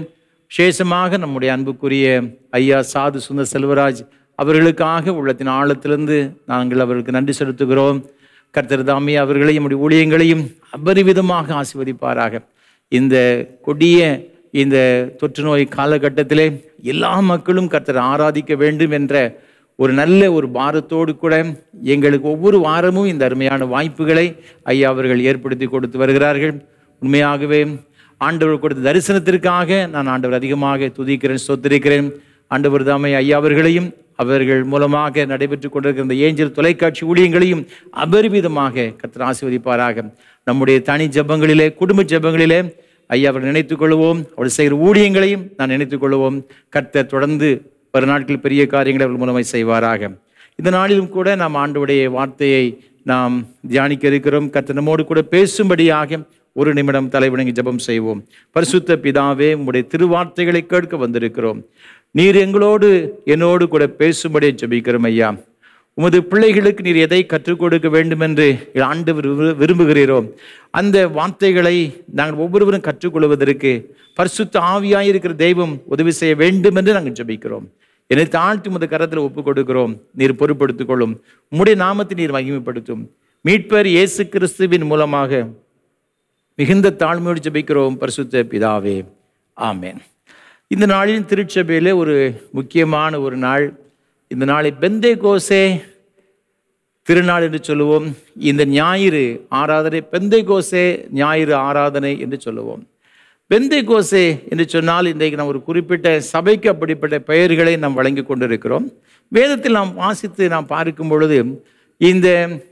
விசேஷமாக நம்முடைய அன்புக்குரிய ஐயா சாது சுந்தர் செல்வராஜ் அவர்களுக்காக உள்ளத்தின் ஆழத்திலிருந்து நாங்கள் அவர்களுக்கு நன்றி செலுத்துகிறோம் கர்த்தர் தாமே அவர்களையும் நம்முடைய ஊழியங்களையும் அபரிவிதமாக ஆசீர்வதிப்பாராக இந்த கொடிய இந்த தொற்று நோய் காலகட்டத்திலே எல்லா மக்களும் கர்த்தர் ஆராதிக்க வேண்டும் என்ற ஒரு நல்ல ஒரு பாரத்தோடு கூட எங்களுக்கு ஒவ்வொரு வாரமும் இந்த அருமையான வாய்ப்புகளை ஐயா அவர்கள் ஏற்படுத்தி கொடுத்து வருகிறார்கள் உண்மையாகவே ஆண்டவர் கொடுத்த தரிசனத்திற்காக நான் ஆண்டவர் அதிகமாக துதிக்கிறேன் சொத்திருக்கிறேன் ஆண்டவர் தாமே ஐயா அவர்களையும் அவர்கள் மூலமாக நடைபெற்று கொண்டிருக்கிற இந்த ஏஞ்சல் தொலைக்காட்சி ஊழியங்களையும் அபரிமிதமாக கர்த்தர் ஆசீர்வதிப்பாராக நம்முடைய தனி ஜெபங்களிலே குடும்ப ஜெபங்களிலே ஐயா அவர்கள் நினைத்துக் கொள்வோம் அவர் செய்கிற ஊழியங்களையும் நான் நினைத்துக் கொள்வோம் கர்த்தர் தொடர்ந்து வரும் நாட்களில் பெரிய காரியங்களை அவர்கள் மூலமாய் செய்வாராக இந்த நாளிலும் கூட நாம் ஆண்டவருடைய வார்த்தையை நாம் தியானிக்க இருக்கிறோம் கர்த்தர் நம்மோடு கூட பேசும்படியாக ஒரு நிமிடம் தலைவணங்கி ஜெபம் செய்வோம் பரிசுத்த பிதாவே உம்முடைய திருவார்த்தைகளை கேட்க வந்திருக்கிறோம் நீர் எங்களோடு என்னோடு கூட பேசும்படி ஜெபிக்கிறோம் ஐயா உமது பிள்ளைகளுக்கு நீர் எதை கற்றுக் கொடுக்க வேண்டும் என்று ஆண்டவர் விரு- விரும்புகிறீரோ அந்த வார்த்தைகளை நாங்கள் ஒவ்வொருவரும் கற்றுக்கொள்வதற்கு பரிசுத்த ஆவியாயிருக்கிற தெய்வம் உதவி செய்ய வேண்டும் என்று நாங்கள் ஜெபிக்கிறோம் என்னை தாழ்த்தி உமது கரத்தில் ஒப்புக் கொடுக்கிறோம் நீர் பொறுப்படுத்திக் கொள்ளும் உம்முடைய நாமத்தை நீர் மகிமைப்படுத்தும் மீட்பர் இயேசு கிறிஸ்துவின் மூலமாக மிகுந்த தாழ்மையோடு ஜெபிக்கிறோம் பரிசுத்த பிதாவே ஆமென் இந்த நாளின் திருச்சபையிலே ஒரு முக்கியமான ஒரு நாள் இந்த நாளை பெந்தே கோசே திருநாள் என்று சொல்லுவோம் இந்த ஞாயிறு ஆராதனை பெந்தை கோசே ஞாயிறு ஆராதனை என்று சொல்லுவோம் பெந்தை கோசே என்று சொன்னால் இன்றைக்கு நாம் ஒரு குறிப்பிட்ட சபைக்கு அப்படிப்பட்ட பெயர்களை நாம் வழங்கி கொண்டிருக்கிறோம் வேதத்தில் நாம் வாசித்து நாம் பார்க்கும் பொழுது இந்த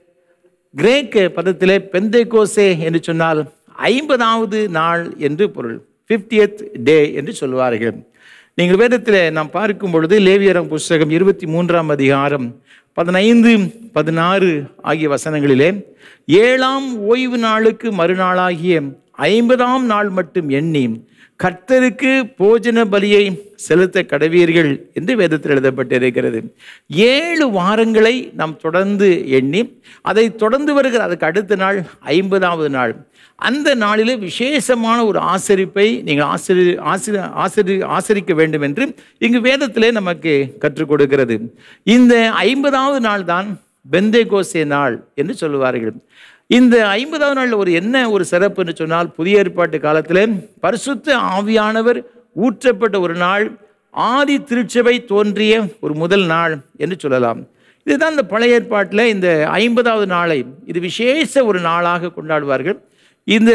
கிரேக்க பதத்திலே பெந்தைகோசே என்று சொன்னால் ஐம்பதாவது நாள் என்று பொருள் 50th டே என்று சொல்வார்கள் நீங்கள் வேதத்தில் நாம் பார்க்கும் பொழுது லேவியரம் புஸ்தகம் இருபத்தி மூன்றாம் அதிகாரம் பதினைந்து பதினாறு ஆகிய வசனங்களிலே ஏழாம் ஓய்வு நாளுக்கு மறுநாளாகிய ஐம்பதாம் நாள் மட்டும் எண்ணி கர்த்தருக்கு போஜன பலியை செலுத்த கடவீர்கள் என்று வேதத்தில் எழுதப்பட்டிருக்கிறது ஏழு வாரங்களை நாம் தொடர்ந்து எண்ணி அதை தொடர்ந்து வருகிற அதுக்கு அடுத்த நாள் ஐம்பதாவது நாள் அந்த நாளிலே விசேஷமான ஒரு ஆசரிப்பை நீங்கள் ஆசிரி ஆசிரி ஆசிரி ஆசரிக்க வேண்டும் என்று இங்கு வேதத்திலே நமக்கு கற்றுக் கொடுக்கிறது இந்த ஐம்பதாவது நாள் தான் பெந்தேகோசே நாள் என்று சொல்லுவார்கள் இந்த ஐம்பதாவது நாளில் ஒரு என்ன ஒரு சிறப்பு என்று சொன்னால் புதிய ஏற்பாட்டு காலத்தில் பரிசுத்த ஆவியானவர் ஊற்றப்பட்ட ஒரு நாள் ஆதி திருச்சபை தோன்றிய ஒரு முதல் நாள் என்று சொல்லலாம் இதுதான் இந்த பழைய ஏற்பாட்டில் இந்த ஐம்பதாவது நாளை இது விசேஷ ஒரு நாளாக கொண்டாடுவார்கள் இந்த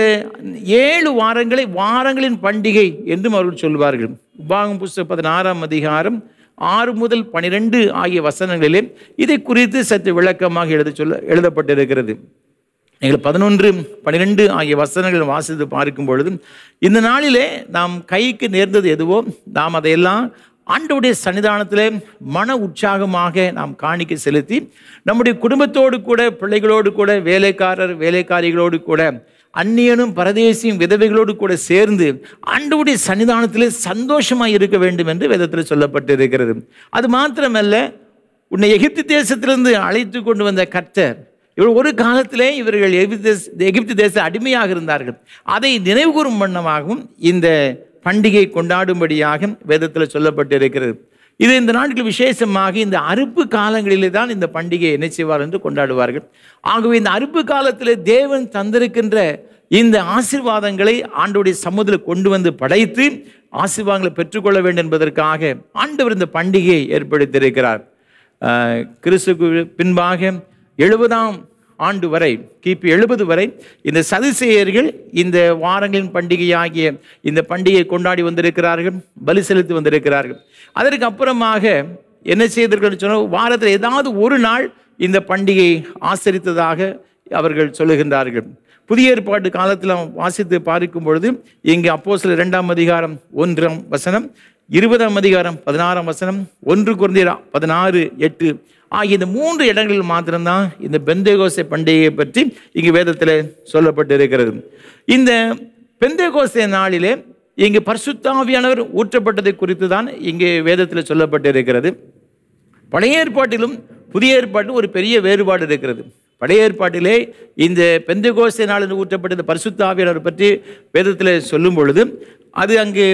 ஏழு வாரங்களை வாரங்களின் பண்டிகை என்றும் அவர்கள் சொல்வார்கள் உபாகம் புஸ்தகம் பதினாறாம் அதிகாரம் ஆறு முதல் பனிரெண்டு ஆகிய வசனங்களிலே இதை குறித்து சற்று விளக்கமாக எழுத சொல்ல எழுதப்பட்டிருக்கிறது நீங்கள் பதினொன்று பன்னிரெண்டு ஆகிய வசனங்கள் வாசித்து பார்க்கும் பொழுது இந்த நாளிலே நாம் கைக்கு நேர்ந்தது எதுவோ நாம் அதையெல்லாம் ஆண்டவுடைய சன்னிதானத்திலே மன உற்சாகமாக நாம் காணிக்கை செலுத்தி நம்முடைய குடும்பத்தோடு கூட பிள்ளைகளோடு கூட வேலைக்காரர் வேலைக்காரிகளோடு கூட அந்நியனும் பரதேசியும் விதவைகளோடு கூட சேர்ந்து ஆண்டவுடைய சன்னிதானத்திலே சந்தோஷமாக இருக்க வேண்டும் என்று வேதத்தில் சொல்லப்பட்டிருக்கிறது அது மாத்திரமல்ல உன்னை எகிப்து தேசத்திலிருந்து அழைத்து கொண்டு வந்த கர்த்தர் இவர் ஒரு காலத்திலே இவர்கள் எகிப்து தேச எகிப்து தேச அடிமையாக இருந்தார்கள் அதை நினைவுகூரும் வண்ணமாகவும் இந்த பண்டிகை கொண்டாடும்படியாக வேதத்தில் சொல்லப்பட்டிருக்கிறது இது இந்த நாட்கள் விசேஷமாக இந்த அறுப்பு காலங்களிலே தான் இந்த பண்டிகையை என்ன செய்வார் என்று கொண்டாடுவார்கள் ஆகவே இந்த அறுப்பு காலத்தில் தேவன் தந்திருக்கின்ற இந்த ஆசீர்வாதங்களை ஆண்டோடைய சமூகத்தில் கொண்டு வந்து படைத்து ஆசீர்வாதங்களை பெற்றுக்கொள்ள வேண்டும் என்பதற்காக ஆண்டவர் இந்த பண்டிகையை ஏற்படுத்தியிருக்கிறார் ஆஹ் கிறிஸ்துக்கு பின்பாக எழுபதாம் ஆண்டு வரை கிபி எழுபது வரை இந்த சதுசேயர்கள் இந்த வாரங்களின் பண்டிகையாகிய இந்த பண்டிகையை கொண்டாடி வந்திருக்கிறார்கள் பலி செலுத்தி வந்திருக்கிறார்கள் அதற்கு அப்புறமாக என்ன செய்திருக்கிறார்கள் சொன்னால் வாரத்தில் ஏதாவது ஒரு நாள் இந்த பண்டிகை ஆசரித்ததாக அவர்கள் சொல்லுகின்றார்கள் புதிய ஏற்பாட்டு காலத்தில் வாசித்து பார்க்கும் பொழுது இங்கே அப்போ சில இரண்டாம் அதிகாரம் ஒன்றாம் வசனம் இருபதாம் அதிகாரம் பதினாறாம் வசனம் ஒன்று குறைந்த பதினாறு எட்டு ஆகிய இந்த மூன்று இடங்களில் மாத்திரம்தான் இந்த பெந்தேகோசை பண்டிகையை பற்றி இங்கு வேதத்தில் சொல்லப்பட்டிருக்கிறது இந்த பெந்தேகோசை நாளிலே இங்கு பரிசுத்தாவியானவர் ஊற்றப்பட்டதை குறித்து தான் இங்கே வேதத்தில் சொல்லப்பட்டிருக்கிறது பழைய ஏற்பாட்டிலும் புதிய ஏற்பாட்டிலும் ஒரு பெரிய வேறுபாடு இருக்கிறது பழைய ஏற்பாட்டிலே இந்த பெந்தகோசை நாளில் ஊற்றப்பட்ட இந்த பரிசுத்த ஆவியானவர் பற்றி வேதத்தில் சொல்லும் பொழுது அது அங்கு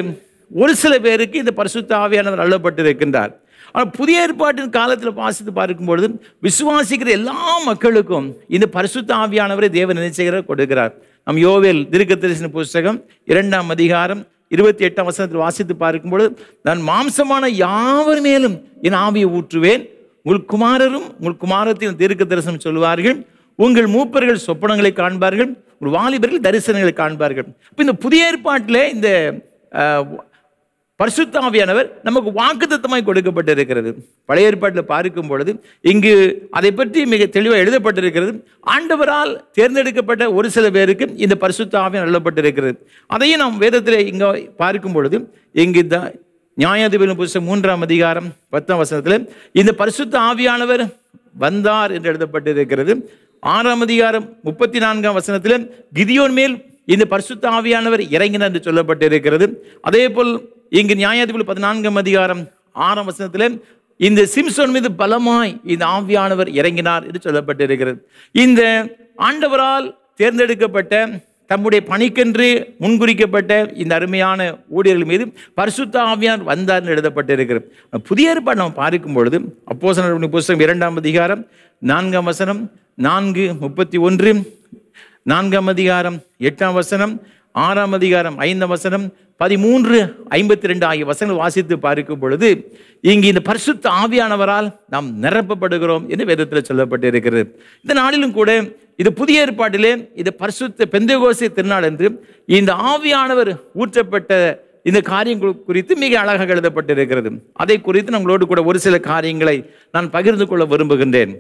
ஒரு சில பேருக்கு இந்த பரிசுத்த ஆவியானவர் அள்ளப்பட்டிருக்கின்றார் ஆனால் புதிய ஏற்பாட்டின் காலத்தில் வாசித்து பார்க்கும்பொழுது விசுவாசிக்கிற எல்லா மக்களுக்கும் இந்த பரிசுத்த ஆவியானவரை தேவன் நினைச்சுகிறார் கொடுக்கிறார் நம் யோவேல் திருக்கதரிசன புஸ்தகம் இரண்டாம் அதிகாரம் இருபத்தி எட்டாம் வசனத்தில் வாசித்து பார்க்கும்பொழுது நான் மாம்சமான யாவர் மேலும் என் ஆவியை ஊற்றுவேன் உங்கள் குமாரரும் உங்கள் குமாரத்தையும் தீர்க்க தரிசனம் சொல்வார்கள் உங்கள் மூப்பர்கள் சொப்பனங்களை காண்பார்கள் உங்கள் வாலிபர்கள் தரிசனங்களை காண்பார்கள் இப்போ இந்த புதிய ஏற்பாட்டில் இந்த அஹ், பரிசுத்த ஆவியானவர் நமக்கு வாக்குத்தத்தமாய் கொடுக்கப்பட்டிருக்கிறது பழைய ஏற்பாட்டில் பார்க்கும் பொழுது இங்கு அதை பற்றி மிக தெளிவாக எழுதப்பட்டிருக்கிறது ஆண்டவரால் தேர்ந்தெடுக்கப்பட்ட ஒரு சில பேருக்கு இந்த பரிசுத்த ஆவியம் எழுதப்பட்டிருக்கிறது அதையும் நாம் வேதத்தில் இங்கே பார்க்கும் பொழுது இங்கு இந்த நியாயாதிபதி புஸ்தகம் மூன்றாம் அதிகாரம் பத்தாம் வசனத்தில் இந்த பரிசுத்த ஆவியானவர் வந்தார் என்று எழுதப்பட்டிருக்கிறது ஆறாம் அதிகாரம் முப்பத்தி நான்காம் வசனத்தில் கிதியோன் மேல் இந்த பரிசுத்த ஆவியானவர் இறங்கினார் என்று சொல்லப்பட்டிருக்கிறது அதே போல் இங்கு நியாயாதிபதி பதினான்காம் அதிகாரம் ஆறாம் வசனத்தில் இந்த சிம்சோன் மீது பலமாய் இந்த ஆவியானவர் இறங்கினார் என்று சொல்லப்பட்டிருக்கிறது இந்த ஆண்டவரால் தேர்ந்தெடுக்கப்பட்ட தம்முடைய பணிக்கென்று முன்குறிக்கப்பட்ட இந்த அருமையான ஊழியர்கள் மீது பரிசுத்த ஆவியார் வந்தார் என்று எழுதப்பட்டிருக்கிறது புதிய ஏற்பாடு நம்ம பார்க்கும் பொழுது அப்போஸ்தலர்களுடைய புஸ்தகம் இரண்டாம் அதிகாரம் நான்காம் வசனம் நான்கு முப்பத்தி ஒன்று நான்காம் அதிகாரம் எட்டாம் வசனம் ஆறாம் அதிகாரம் ஐந்தாம் வசனம் பதிமூன்று ஐம்பத்தி ரெண்டு ஆகிய வசனங்கள் வாசித்து பார்க்கும் பொழுது இங்கு இந்த பரிசுத்த ஆவியானவரால் நாம் நிரப்பப்படுகிறோம் என்று வேதத்தில் சொல்லப்பட்டிருக்கிறது இந்த நாளிலும் கூட இது புதிய ஏற்பாட்டிலே இது பரிசுத்த பெந்தகோசை திருநாள் என்று இந்த ஆவியானவர் ஊற்றப்பட்ட இந்த காரியங்கள் குறித்து மிக அழகாக எழுதப்பட்டிருக்கிறது அதை குறித்து நம்மளோடு கூட ஒரு சில காரியங்களை நான் பகிர்ந்து கொள்ள விரும்புகின்றேன்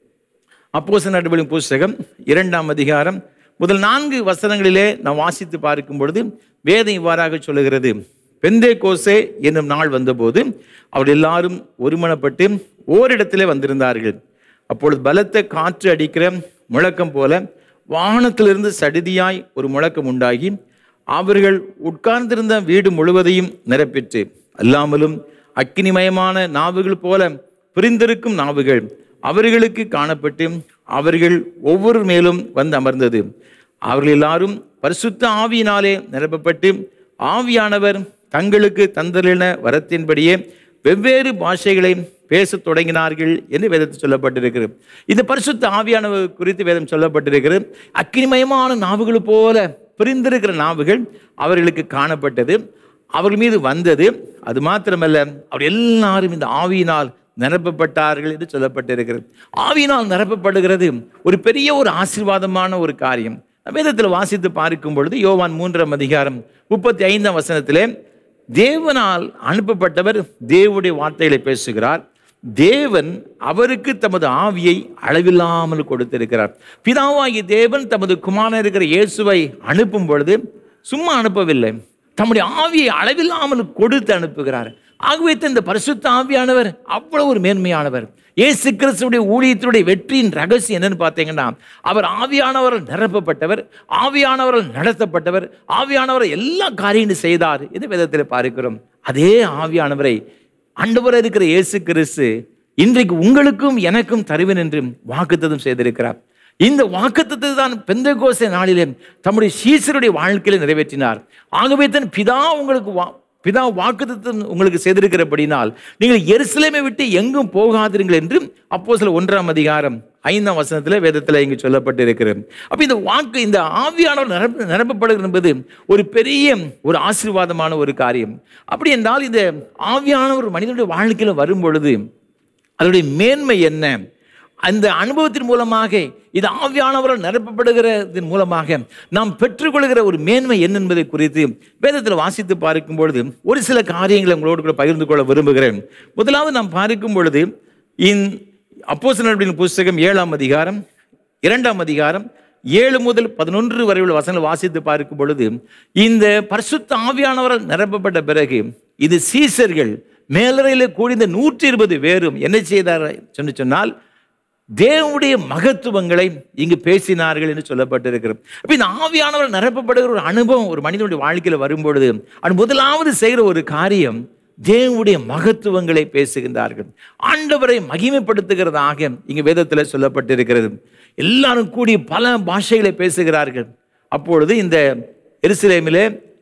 அப்போஸ் நடவடிக்கை புஸ்தகம் இரண்டாம் அதிகாரம் முதல் நான்கு வசனங்களிலே நாம் வாசித்து பார்க்கும் பொழுது வேதம் இவ்வாறாக சொல்லுகிறது பெந்தே கோசே என்னும் நாள் வந்தபோது அவர்கள் எல்லாரும் ஒருமனப்பட்டு ஓரிடத்திலே வந்திருந்தார்கள் அப்பொழுது பலத்த காற்று அடிக்கிற முழக்கம் போல வானத்திலிருந்து சடிதியாய் ஒரு முழக்கம் உண்டாகி அவர்கள் உட்கார்ந்திருந்த வீடு முழுவதையும் நிரப்பிற்று அல்லாமலும் அக்கினிமயமான நாவுகள் போல பிரிந்திருக்கும் நாவுகள் அவர்களுக்கு காணப்பட்டு அவர்கள் ஒவ்வொரு மேலும் வந்து அமர்ந்தது அவர்கள் எல்லாரும் பரிசுத்த ஆவியினாலே நிரப்பப்பட்டு ஆவியானவர் தங்களுக்கு தந்தலின வரத்தின்படியே வெவ்வேறு பாஷைகளை பேசத் தொடங்கினார்கள் என்று வேதத்தில் சொல்லப்பட்டிருக்கிறது இந்த பரிசுத்த ஆவியானவர் குறித்து வேதம் சொல்லப்பட்டிருக்கிறது அக்கினிமயமான நாவுகள் போல பிரிந்திருக்கிற நாவுகள் அவர்களுக்கு காணப்பட்டது அவர்கள் மீது வந்தது அது மாத்திரமல்ல அவர் எல்லாரும் இந்த ஆவியினால் நிரப்பப்பட்டார்கள் என்று சொல்லப்பட்டிருக்கிறது ஆவியினால் நிரப்பப்படுகிறது ஒரு பெரிய ஒரு ஆசீர்வாதமான ஒரு காரியம் வேதத்தில் வாசித்து பார்க்கும் பொழுது யோவான் மூன்றாம் அதிகாரம் முப்பத்தி ஐந்தாம் வசனத்திலே தேவனால் அனுப்பப்பட்டவர் தேவனுடைய வார்த்தைகளை பேசுகிறார் தேவன் அவருக்கு தமது ஆவியை அளவில்லாமல் கொடுத்திருக்கிறார் பிதாவாகிய தேவன் தமது குமாரன் இருக்கிற இயேசுவை அனுப்பும் பொழுது சும்மா அனுப்பவில்லை தம்முடைய ஆவியை அளவில்லாமல் கொடுத்து அனுப்புகிறார் ஆகவே தான் இந்த பரிசுத்த ஆவியானவர் அவ்வளவு ஒரு மேன்மையானவர் இயேசு கிறிஸ்துடைய ஊழியத்தினுடைய வெற்றியின் ரகசியம் என்னன்னு பார்த்தீங்கன்னா அவர் ஆவியானவரால் நிரப்பப்பட்டவர் ஆவியானவரால் நடத்தப்பட்டவர் ஆவியானவர் எல்லா காரியங்களும் செய்தார் என்று வேதத்தில் பார்க்கிறோம் அதே ஆவியானவரை ஆண்டவர் இருக்கிற இயேசு கிறிஸ்து இன்றைக்கு உங்களுக்கும் எனக்கும் தருவேன் என்று வாக்குத்தத்தம் செய்திருக்கிறார் இந்த வாக்குத்தத்தை தான் பெந்தகோசை நாளிலே தம்முடைய சீசருடைய வாழ்க்கையில நிறைவேற்றினார் ஆகவே தன் பிதா உங்களுக்கு வா பிதா வாக்குத்தத்தம் உங்களுக்கு செய்திருக்கிறபடினால் நீங்கள் எருசலேமை விட்டு எங்கும் போகாதீர்கள் என்று அப்போ சில ஒன்றாம் அதிகாரம் ஐந்தாம் வசனத்தில் வேதத்தில் இங்கு சொல்லப்பட்டிருக்கிறது அப்போ இந்த வாக்கு இந்த ஆவியானவர் நிரப்ப நிரப்பப்படுகிறது என்பது ஒரு பெரிய ஒரு ஆசீர்வாதமான ஒரு காரியம் அப்படி என்றால் இந்த ஆவியானவர் மனிதனுடைய வாழ்க்கையில் வரும் பொழுது அதனுடைய மேன்மை என்ன அந்த அனுபவத்தின் மூலமாக இது ஆவியானவரால் நிரப்பப்படுகிறதன் மூலமாக நாம் பெற்றுக்கொள்கிற ஒரு மேன்மை என்ன என்பதை குறித்து வேதத்தில் வாசித்து பார்க்கும் பொழுது ஒரு சில காரியங்களை உங்களோடு கூட பகிர்ந்து கொள்ள விரும்புகிறேன் முதலாவது நாம் பார்க்கும் பொழுது இன் அப்போஸ்தலர்களின் புஸ்தகம் ஏழாம் அதிகாரம் இரண்டாம் அதிகாரம் ஏழு முதல் பதினொன்று வரை உள்ள வசனங்கள் வாசித்து பார்க்கும் பொழுது இந்த பரிசுத்த ஆவியானவரால் நிரப்பப்பட்ட பிறகு இது சீசர்கள் மேலறையில் கூடிய நூற்றி இருபது பேரும் என்ன செய்தார் சொன்னு சொன்னால் தேவனுடைய மகத்துவங்களை இங்கு பேசினார்கள் என்று சொல்லப்பட்டிருக்கிறது அப்ப இந்த ஆவியானவர் நிரப்பப்படுகிற ஒரு அனுபவம் ஒரு மனிதனுடைய வாழ்க்கையில் வரும்பொழுது அது முதலாவது செய்கிற ஒரு காரியம் தேவனுடைய மகத்துவங்களை பேசுகின்றார்கள் ஆண்டவரை மகிமைப்படுத்துகிறதாக இங்கு வேதத்தில் சொல்லப்பட்டிருக்கிறது எல்லாரும் கூடி பல பாஷைகளை பேசுகிறார்கள் அப்பொழுது இந்த எருசலேமிலே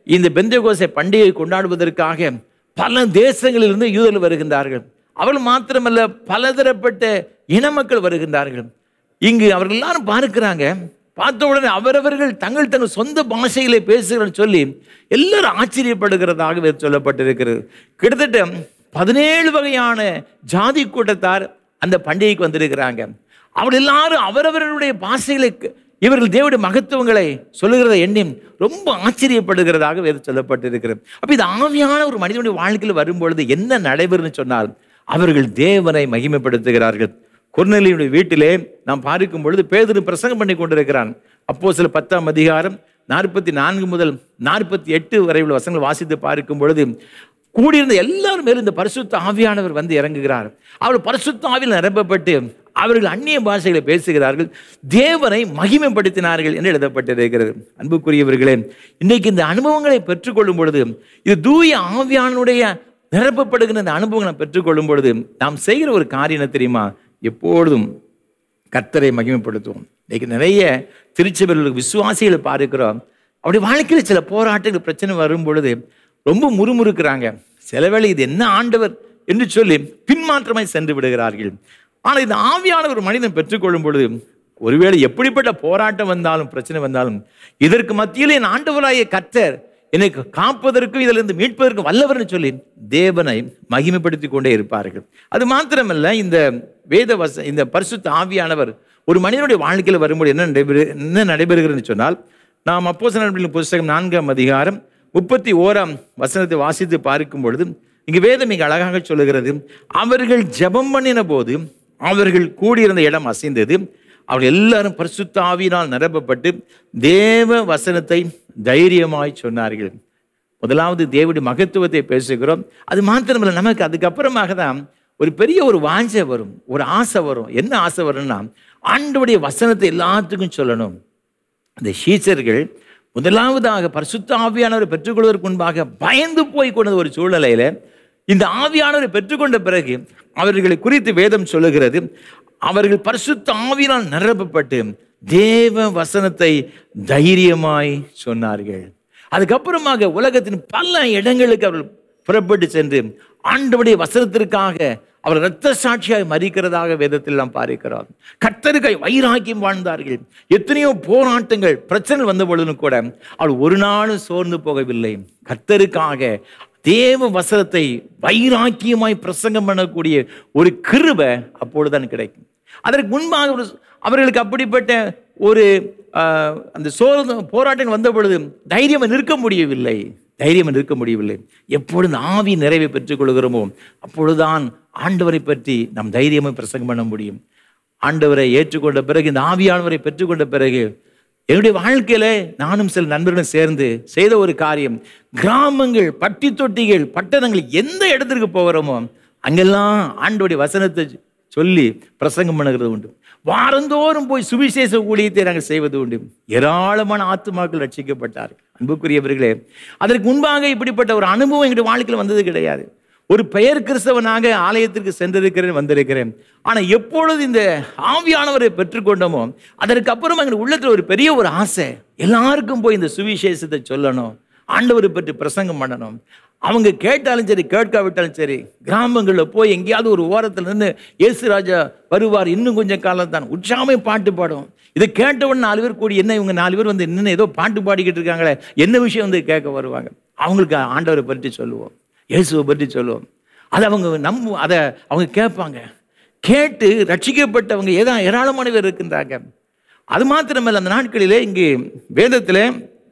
இந்த பெந்தகோசை பண்டிகை கொண்டாடுவதற்காக பல தேசங்களிலிருந்து யூதர்கள் வருகின்றார்கள் அவர்கள் மாத்திரமல்ல பலதரப்பட்ட இன மக்கள் வருகின்றார்கள் இங்கு அவர்கள் எல்லாரும் பார்க்கிறாங்க பார்த்த உடனே அவரவர்கள் தங்கள் தங்கள் சொந்த பாஷையிலே பேசுகிறேன்னு சொல்லி எல்லாரும் ஆச்சரியப்படுகிறதாக வேறு சொல்லப்பட்டிருக்கிறது கிட்டத்தட்ட பதினேழு வகையான ஜாதி கூட்டத்தார் அந்த பண்டிகைக்கு வந்திருக்கிறாங்க அவர்கள் எல்லாரும் அவரவர்களுடைய பாஷைகளை இவர்கள் தேவனுடைய மகத்துவங்களை சொல்லுகிறத எண்ணி ரொம்ப ஆச்சரியப்படுகிறதாக வேறு சொல்லப்பட்டிருக்கிறது அப்ப இது ஆவியான ஒரு மனிதனுடைய வாழ்க்கையில் வரும்பொழுது என்ன நடைபெறும்னு சொன்னால் அவர்கள் தேவனை மகிமைப்படுத்துகிறார்கள் கொர்நெலியுடைய வீட்டிலே நாம் பார்க்கும் பொழுது பேதுரு பிரசங்கம் பண்ணி கொண்டிருக்கிறான் அப்போ சில பத்தாம் அதிகாரம் நாற்பத்தி நான்கு முதல் நாற்பத்தி எட்டு வரை உள்ள வசனங்கள் வாசித்து பார்க்கும் பொழுது கூடியிருந்த எல்லாரும் மேலும் இந்த பரிசுத்த ஆவியானவர் வந்து இறங்குகிறார் அவர் பரிசுத்த ஆவியில் நிரப்பப்பட்டு அவர்கள் அந்நிய பாஷைகளை பேசுகிறார்கள் தேவனை மகிமைப்படுத்தினார்கள் என்று எழுதப்பட்டிருக்கிறது அன்புக்குரியவர்களே இன்னைக்கு இந்த அனுபவங்களை பெற்றுக்கொள்ளும் பொழுது இது தூய ஆவியானுடைய நிரப்பப்படுகிற இந்த அனுபவங்களை பெற்றுக்கொள்ளும் பொழுது நாம் செய்கிற ஒரு காரியம் என்ன தெரியுமா எப்பொழுதும் கர்த்தரை மகிமைப்படுத்துவோம் இன்னைக்கு நிறைய திருச்சபைகளுக்கு விசுவாசிகளை பார்க்கிறோம் அப்படி வாழ்க்கையில் சில போராட்டங்கள் பிரச்சனை வரும் பொழுது ரொம்ப முறுமுறுக்கிறாங்க சில வேளை இது என்ன ஆண்டவர் என்று சொல்லி பின்மாற்றமாய் சென்று விடுகிறார்கள் ஆனால் இந்த ஆவியான ஒரு மனிதன் பெற்றுக்கொள்ளும் பொழுது ஒருவேளை எப்படிப்பட்ட போராட்டம் வந்தாலும் பிரச்சனை வந்தாலும் இதற்கு மத்தியில் என் ஆண்டவராய கர்த்தர் என்னை காப்பதற்கும் இதிலிருந்து மீட்பதற்கும் வல்லவர்னு சொல்லி தேவனை மகிமைப்படுத்தி கொண்டே இருப்பார்கள் அது மாத்திரமல்ல இந்த வேத வச இந்த பரிசுத்த ஆவியானவர் ஒரு மனிதனுடைய வாழ்க்கையில் வரும்போது என்ன நடைபெறு என்ன நடைபெறுகிறதுன்னு சொன்னால் நாம் அப்போஸ் புஸ்தகம் நான்காம் அதிகாரம் முப்பத்தி ஓராம் வசனத்தை வாசித்து பார்க்கும் பொழுது இங்கு வேதம் மிக அழகாக சொல்லுகிறது அவர்கள் ஜெபம் பண்ணின போது அவர்கள் கூடியிருந்த இடம் அசைந்தது அவர்கள் எல்லாரும் பரிசுத்த ஆவியினால் நிரப்பப்பட்டு தேவ வசனத்தை தைரியமாய் சொன்னார்கள் முதலாவது தேவனுடைய மகத்துவத்தை பேசுகிறோம் அது மாத்திரமல்ல நமக்கு அதுக்கப்புறமாக தான் ஒரு பெரிய ஒரு வாஞ்சை வரும் ஒரு ஆசை வரும் என்ன ஆசை வரும்னா ஆண்டவுடைய வசனத்தை எல்லாத்துக்கும் சொல்லணும் அந்த ஷீச்சர்கள் முதலாவதாக பரிசுத்த ஆவியானவரை பெற்றுக்கொள்வதற்கு முன்பாக பயந்து போய் கொண்ட ஒரு சூழ்நிலையில இந்த ஆவியானவரை பெற்றுக்கொண்ட பிறகு அவர்களை குறித்து வேதம் சொல்லுகிறது அவர்கள் பரிசுத்த ஆவியினால் நிரப்பப்பட்டு தேவ வசனத்தை தைரியமாய் சொன்னார்கள் அதுக்கப்புறமாக உலகத்தின் பல இடங்களுக்கு அவர்கள் புறப்பட்டு சென்று ஆண்டவருடைய வசனத்திற்காக அவர் இரத்த சாட்சியாய் மறிக்கிறதாக வேதத்தில் நாம் பார்க்கிறோம் கர்த்தருக்காய் வைராக்கியம் வாழ்ந்தார்கள் எத்தனையோ போராட்டங்கள் பிரச்சனை வந்த பொழுதும் கூட அவள் ஒரு நாளும் சோர்ந்து போகவில்லை கர்த்தருக்காக தேவ வசனத்தை வைராக்கியமாய் பிரசங்கம் பண்ணக்கூடிய ஒரு கிருபை அப்பொழுதுதான் கிடைக்கும் அதற்கு முன்பாக ஒரு அவர்களுக்கு அப்படிப்பட்ட ஒரு ஆஹ், அந்த சோர்ந்து போராட்டம் வந்த பொழுது தைரியம் நிற்க முடியவில்லை தைரியம் நிற்க முடியவில்லை எப்பொழுது ஆவி நிறைவை பெற்றுக் கொள்கிறோமோ அப்பொழுதுதான் ஆண்டவரை பற்றி நாம் தைரியமாக பிரசங்கம் பண்ண முடியும் ஆண்டவரை ஏற்றுக்கொண்ட பிறகு இந்த ஆவியானவரை பெற்றுக்கொண்ட பிறகு என்னுடைய வாழ்க்கையில நானும் சில நண்பர்களும் சேர்ந்து செய்த ஒரு காரியம் கிராமங்கள் பட்டி தொட்டிகள் பட்டணங்கள் எந்த இடத்திற்கு போகிறோமோ அங்கெல்லாம் ஆண்டோடைய வசனத்தை சொல்லி பிரசங்கம் பண்ணுகிறது உண்டு வாரந்தோறும் போய் சுவிசேஷ ஊழியத்தை நாங்கள் செய்வது உண்டு ஏராளமான ஆத்துமாக்கள் ரட்சிக்கப்பட்டார்கள் அன்புக்குரியவர்களே அதற்கு முன்பாக இப்படிப்பட்ட ஒரு அனுபவம் எங்களுடைய வாழ்க்கையில் வந்தது கிடையாது ஒரு பெயர் கிறிஸ்தவனாக ஆலயத்திற்கு சென்றிருக்கிறேன் வந்திருக்கிறேன் ஆனால் எப்பொழுது இந்த ஆவியானவரை பெற்றுக்கொண்டோமோ அதற்கு அப்புறம் எங்கள் உள்ளத்தில் ஒரு பெரிய ஒரு ஆசை எல்லாருக்கும் போய் இந்த சுவிசேஷத்தை சொல்லணும் ஆண்டவரை பற்றி பிரசங்கம் பண்ணணும் அவங்க கேட்டாலும் சரி கேட்காவிட்டாலும் சரி கிராமங்களில் போய் எங்கேயாவது ஒரு ஓரத்தில் நின்று இயேசு ராஜா வருவார் இன்னும் கொஞ்சம் காலம் தான் உற்சாகமே பாட்டு பாடும் இதை கேட்டவுடனே நாலு பேர் கூடி என்ன இவங்க நாலு பேர் வந்து இன்னும் ஏதோ பாட்டு பாடிக்கிட்டு இருக்காங்களே என்ன விஷயம் வந்து கேட்க வருவாங்க அவங்களுக்கு ஆண்டவரை பற்றி சொல்லுவோம் இயேசுவை பற்றி சொல்லுவோம் அதை அவங்க நம்பு அதை அவங்க கேட்பாங்க கேட்டு ரட்சிக்கப்பட்டவங்க ஏதா ஏராளமான பேர் இருக்கின்றாங்க அது மாத்திரமல்ல அந்த நாட்களிலே இங்கு வேதத்தில்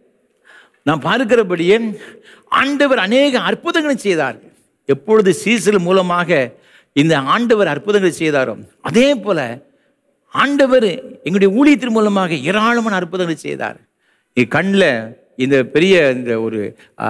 நாம் பார்க்கிறபடியே ஆண்டவர் அநேக அற்புதங்களை செய்தார் எப்பொழுது சீசல் மூலமாக இந்த ஆண்டவர் அற்புதங்களை செய்தாரோ அதே போல ஆண்டவர் எங்களுடைய ஊழியத்தின் மூலமாக ஏராளமான அற்புதங்களை செய்தார் நீ கண்ணில் இந்த பெரிய இந்த ஒரு ஆ,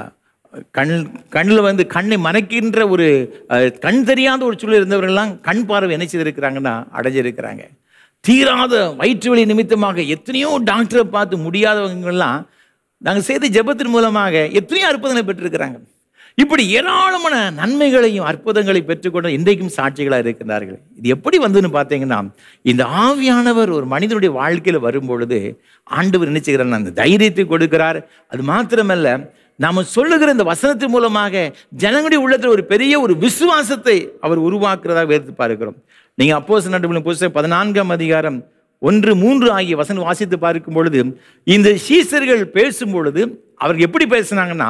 கண் கண்ணில் வந்து கண்ணை மறைக்கின்ற ஒரு ஆ, கண் தெரியாத ஒரு சூழல் இருந்தவர்கள்லாம் கண் பார்வை என்ன செய்திருக்கிறாங்கன்னா அடைஞ்சிருக்கிறாங்க தீராத வயிற்று வலி நிமித்தமாக எத்தனையோ டாக்டரை பார்த்து முடியாதவங்கெல்லாம் நாங்கள் செய்த ஜெபத்தின் மூலமாக எத்தனையோ அற்புதங்களை பெற்றிருக்கிறாங்க இப்படி ஏராளமான நன்மைகளையும் அற்புதங்களையும் பெற்றுக்கொண்ட இன்றைக்கும் சாட்சிகளாக இருக்கிறார்கள் இது எப்படி வந்ததுன்னு பார்த்தீங்கன்னா இந்த ஆவியானவர் ஒரு மனிதனுடைய வாழ்க்கையில் வரும்பொழுது ஆண்டவர் நினைச்சுக்கிறார் அந்த தைரியத்தை கொடுக்கிறார் அது மாத்திரமல்ல நாம சொல்லுகிற இந்த வசனத்தின் மூலமாக ஜனங்களுடைய உள்ளத்தில் ஒரு பெரிய ஒரு விசுவாசத்தை அவர் உருவாக்குறதாக வேறு பார்க்கிறோம் நீங்க அப்போஸ் நடுவில் புதுசாக பதினான்காம் அதிகாரம் ஒன்று மூன்று ஆகிய வசனம் வாசித்து பார்க்கும் பொழுது இந்த சீசர்கள் பேசும் பொழுது அவர்கள் எப்படி பேசினாங்கன்னா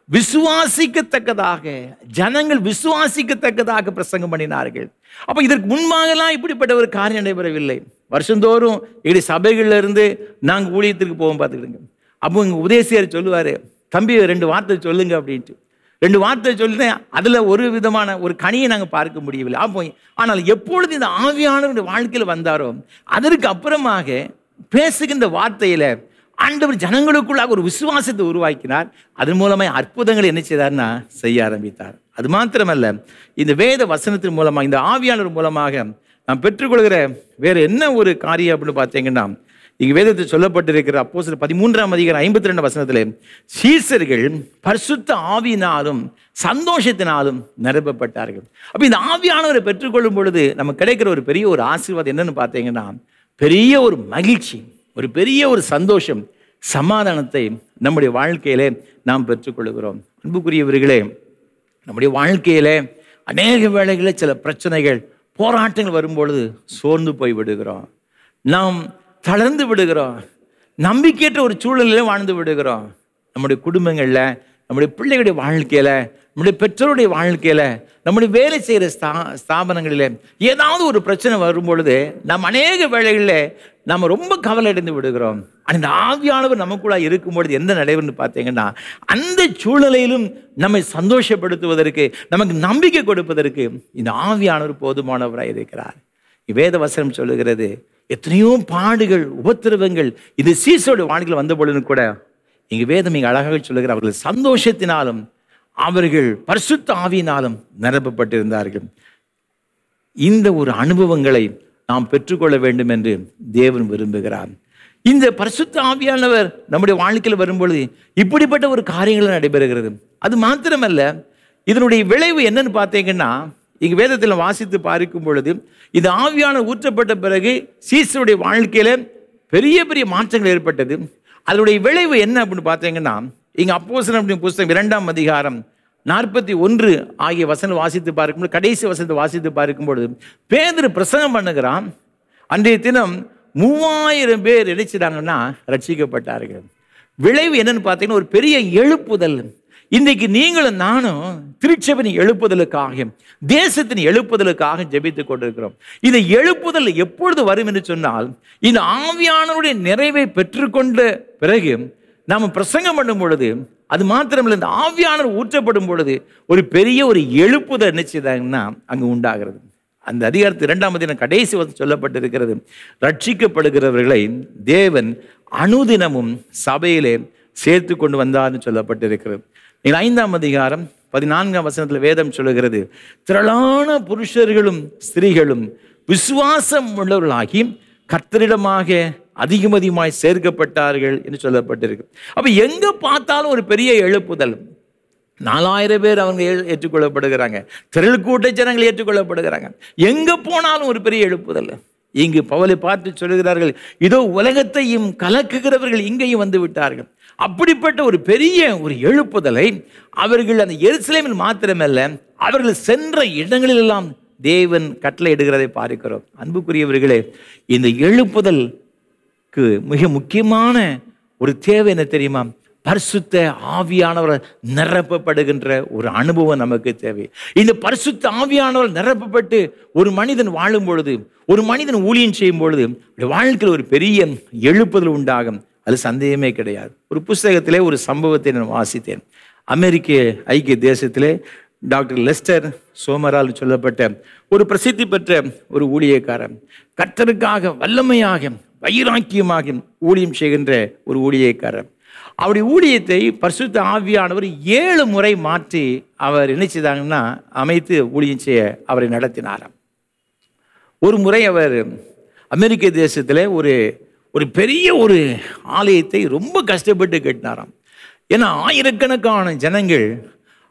விசுவாசிக்கத்தக்கதாக ஜனங்கள் விசுவாசிக்கத்தக்கதாக பிரசங்கம் பண்ணினார்கள் அப்ப இதற்கு முன்பாகலாம் இப்படிப்பட்ட ஒரு காரியம் நடைபெறவில்லை வருஷந்தோறும் எங்களுடைய சபைகள்ல இருந்து நாங்கள் ஊழியத்திற்கு போவோம் பார்த்துக்கிடுங்க அப்போ இங்கே உதயசியர் சொல்லுவாரு தம்பி ரெண்டு வார்த்தை சொல்லுங்க அப்படின்ட்டு ரெண்டு வார்த்தை சொல்லிட்டேன் அதில் ஒரு விதமான ஒரு கனியை நாங்கள் பார்க்க முடியவில்லை அப்போ ஆனால் எப்பொழுது இந்த ஆவியானவருடைய வாழ்க்கையில் வந்தாரோ அதற்கு அப்புறமாக பேசுகின்ற வார்த்தையில ஆண்டவர் ஜனங்களுக்குள்ளாக ஒரு விசுவாசத்தை உருவாக்கினார் அதன் மூலமாக அற்புதங்களை என்ன செய்தார்னா செய்ய ஆரம்பித்தார் அது மாத்திரமல்ல இந்த வேத வசனத்தின் மூலமாக இந்த ஆவியானவர் மூலமாக நாம் பெற்றுக்கொள்கிற வேற என்ன ஒரு காரியம் அப்படின்னு பார்த்தீங்கன்னா இங்க வேதத்தில் சொல்லப்பட்டிருக்கிற அப்போ சில பதிமூன்றாம் அதிகாரம் ஐம்பத்தி ரெண்டு வசனத்தில் சீசர்கள் பரிசுத்த ஆவியினாலும் சந்தோஷத்தினாலும் நிரப்பப்பட்டார்கள் அப்ப இந்த ஆவியானவரை பெற்றுக்கொள்ளும் பொழுது நமக்கு கிடைக்கிற ஒரு பெரிய ஒரு ஆசீர்வாதம் என்னன்னு பார்த்தீங்கன்னா பெரிய ஒரு மகிழ்ச்சி ஒரு பெரிய ஒரு சந்தோஷம் சமாதானத்தை நம்முடைய வாழ்க்கையிலே நாம் பெற்றுக்கொள்கிறோம் அன்புக்குரியவர்களே நம்முடைய வாழ்க்கையிலே அநேக வேளைகளில் சில பிரச்சனைகள் போராட்டங்கள் வரும்பொழுது சோர்ந்து போய் விடுகிறோம் நாம் தளர்ந்து விடுகிறோம் நம்பிக்கையற்ற ஒரு சூழலில் வாழ்ந்து விடுகிறோம் நம்முடைய குடும்பங்களில் நம்முடைய பிள்ளைகளுடைய வாழ்க்கையில் நம்முடைய பெற்றோருடைய வாழ்க்கையில் நம்முடைய வேலை செய்கிற ஸ்தா ஸ்தாபனங்களில் ஏதாவது ஒரு பிரச்சனை வரும்பொழுது நாம் அநேக வேளைகளில் நாம் ரொம்ப கவலை அடைந்து விடுகிறோம் ஆனால் இந்த ஆவியானவர் நமக்குள்ள இருக்கும் பொழுது எந்த நடைபெறுன்னு பார்த்தீங்கன்னா அந்த சூழ்நிலையிலும் நம்மை சந்தோஷப்படுத்துவதற்கு நமக்கு நம்பிக்கை கொடுப்பதற்கு இந்த ஆவியானவர் போதுமானவராக இருக்கிறார் வேத வசனம் சொல்லுகிறது எத்தனையோ பாடுகள் உபத்திரவங்கள் இது சீசோட வாழ்க்கையில் வந்த பொழுது கூட இங்க வேதம் இங்க அழகாக சொல்லுகிற அவர்கள் சந்தோஷத்தினாலும் அவர்கள் பரிசுத்த ஆவியினாலும் நிரப்பப்பட்டிருந்தார்கள் இந்த ஒரு அனுபவங்களை நாம் பெற்றுக்கொள்ள வேண்டும் என்று தேவன் விரும்புகிறார் இந்த பரிசுத்த ஆவியானவர் நம்முடைய வாழ்க்கையில் வரும்பொழுது இப்படிப்பட்ட ஒரு காரியங்கள் நடைபெறுகிறது அது மாத்திரமல்ல இதனுடைய விளைவு என்னன்னு பார்த்தீங்கன்னா இங்க வேதத்தில் வாசித்து பார்க்கும் பொழுது இது ஆவியான ஊற்றப்பட்ட பிறகு சீசருடைய வாழ்க்கையில பெரிய பெரிய மாற்றங்கள் ஏற்பட்டது அதனுடைய விளைவு என்ன அப்படின்னு பார்த்தீங்கன்னா இங்க அப்போசனம் அப்படின்னு புஸ்தகம் இரண்டாம் அதிகாரம் நாற்பத்தி ஒன்று ஆகிய வசனம் வாசித்து பார்க்கும்போது கடைசி வசனத்தை வாசித்து பார்க்கும்பொழுது பேதர் பிரசங்கம் பண்ணுகிறான் அன்றைய தினம் மூவாயிரம் பேர் நினைச்சிட்டாங்கன்னா ரட்சிக்கப்பட்டார்கள் விளைவு என்னன்னு பார்த்தீங்கன்னா ஒரு பெரிய எழுப்புதல் இன்றைக்கு நீங்களும் நானும் திருச்சபையின் எழுப்புதலுக்காக தேசத்தின் எழுப்புதலுக்காக ஜெபித்துக் கொண்டிருக்கிறோம் இந்த எழுப்புதல் எப்பொழுது வரும் என்று சொன்னால் இந்த ஆவியானவருடைய நிறைவை பெற்றுக்கொண்ட பிறகு நாம் பிரசங்கம் பண்ணும் பொழுது அது மாத்திரமில்லை இந்த ஆவியானவர் ஊற்றப்படும் பொழுது ஒரு பெரிய ஒரு எழுப்புதல் என்ன செய்தாங்கன்னா அங்கு உண்டாகிறது அந்த அதிகாரத்து இரண்டாம் அதிகாரம் கடைசி வந்து சொல்லப்பட்டிருக்கிறது ரட்சிக்கப்படுகிறவர்களை தேவன் அனுதினமும் சபையிலே சேர்த்து கொண்டு வந்தார்னு சொல்லப்பட்டிருக்கிறது நீங்கள் ஐந்தாம் அதிகாரம் பதினான்காம் வசனத்தில் வேதம் சொல்லுகிறது திரளான புருஷர்களும் ஸ்திரீகளும் விசுவாசம் உள்ளவர்களாகி கர்த்தரிடமாக அதிகம் அதிகமாய் சேர்க்கப்பட்டார்கள் என்று சொல்லப்பட்டிருக்கு அப்ப எங்க பார்த்தாலும் ஒரு பெரிய எழுப்புதல் நாலாயிரம் பேர் அவங்க ஏ- ஏற்றுக்கொள்ளப்படுகிறாங்க திரள் கூட்ட ஜனங்கள் ஏற்றுக்கொள்ளப்படுகிறாங்க எங்க போனாலும் ஒரு பெரிய எழுப்புதல் இங்கு பவுலை பார்த்து சொல்லுகிறார்கள் இதோ உலகத்தையும் கலக்குகிறவர்கள் இங்கேயும் வந்து விட்டார்கள் அப்படிப்பட்ட ஒரு பெரிய ஒரு எழுப்புதலை அவர்கள் அந்த எருசலேமில் மாத்திரமல்ல அவர்கள் சென்ற இடங்களிலெல்லாம் தேவன் கட்டளை இடுகிறதை பார்க்கிறோம் அன்புக்குரியவர்களே இந்த எழுப்புதலுக்கு மிக முக்கியமான ஒரு தேவை என்ன தெரியுமா பரிசுத்த ஆவியானவர் நிரப்பப்படுகின்ற ஒரு அனுபவம் நமக்கு தேவை இந்த பரிசுத்த ஆவியானவர் நிரப்பப்பட்டு ஒரு மனிதன் வாழும் பொழுது ஒரு மனிதன் ஊழியம் செய்யும் பொழுது அவருடைய வாழ்க்கையில் ஒரு பெரிய எழுப்புதல் உண்டாகும் அது சந்தேகமே கிடையாது ஒரு புஸ்தகத்திலே ஒரு சம்பவத்தை நான் வாசித்தேன் அமெரிக்க ஐக்கிய தேசத்திலே டாக்டர் லெஸ்டர் சோமரால் சொல்லப்பட்ட ஒரு பிரசித்தி பெற்ற ஒரு ஊழியக்காரன் கர்த்தருக்காக வல்லமையாக வைராக்கியமாக ஊழியம் செய்கின்ற ஒரு ஊழியக்காரர் அவருடைய ஊழியத்தை பரிசுத்த ஆவியானவர் ஏழு முறை மாற்றி அவர் என்ன செய்தாங்கன்னா அமைத்து ஊழியம் செய்ய அவரை நடத்தினாராம் ஒரு முறை அவர் அமெரிக்க தேசத்தில் ஒரு ஒரு பெரிய ஒரு ஆலயத்தை ரொம்ப கஷ்டப்பட்டு கட்டினாராம் ஏன்னா ஆயிரக்கணக்கான ஜனங்கள்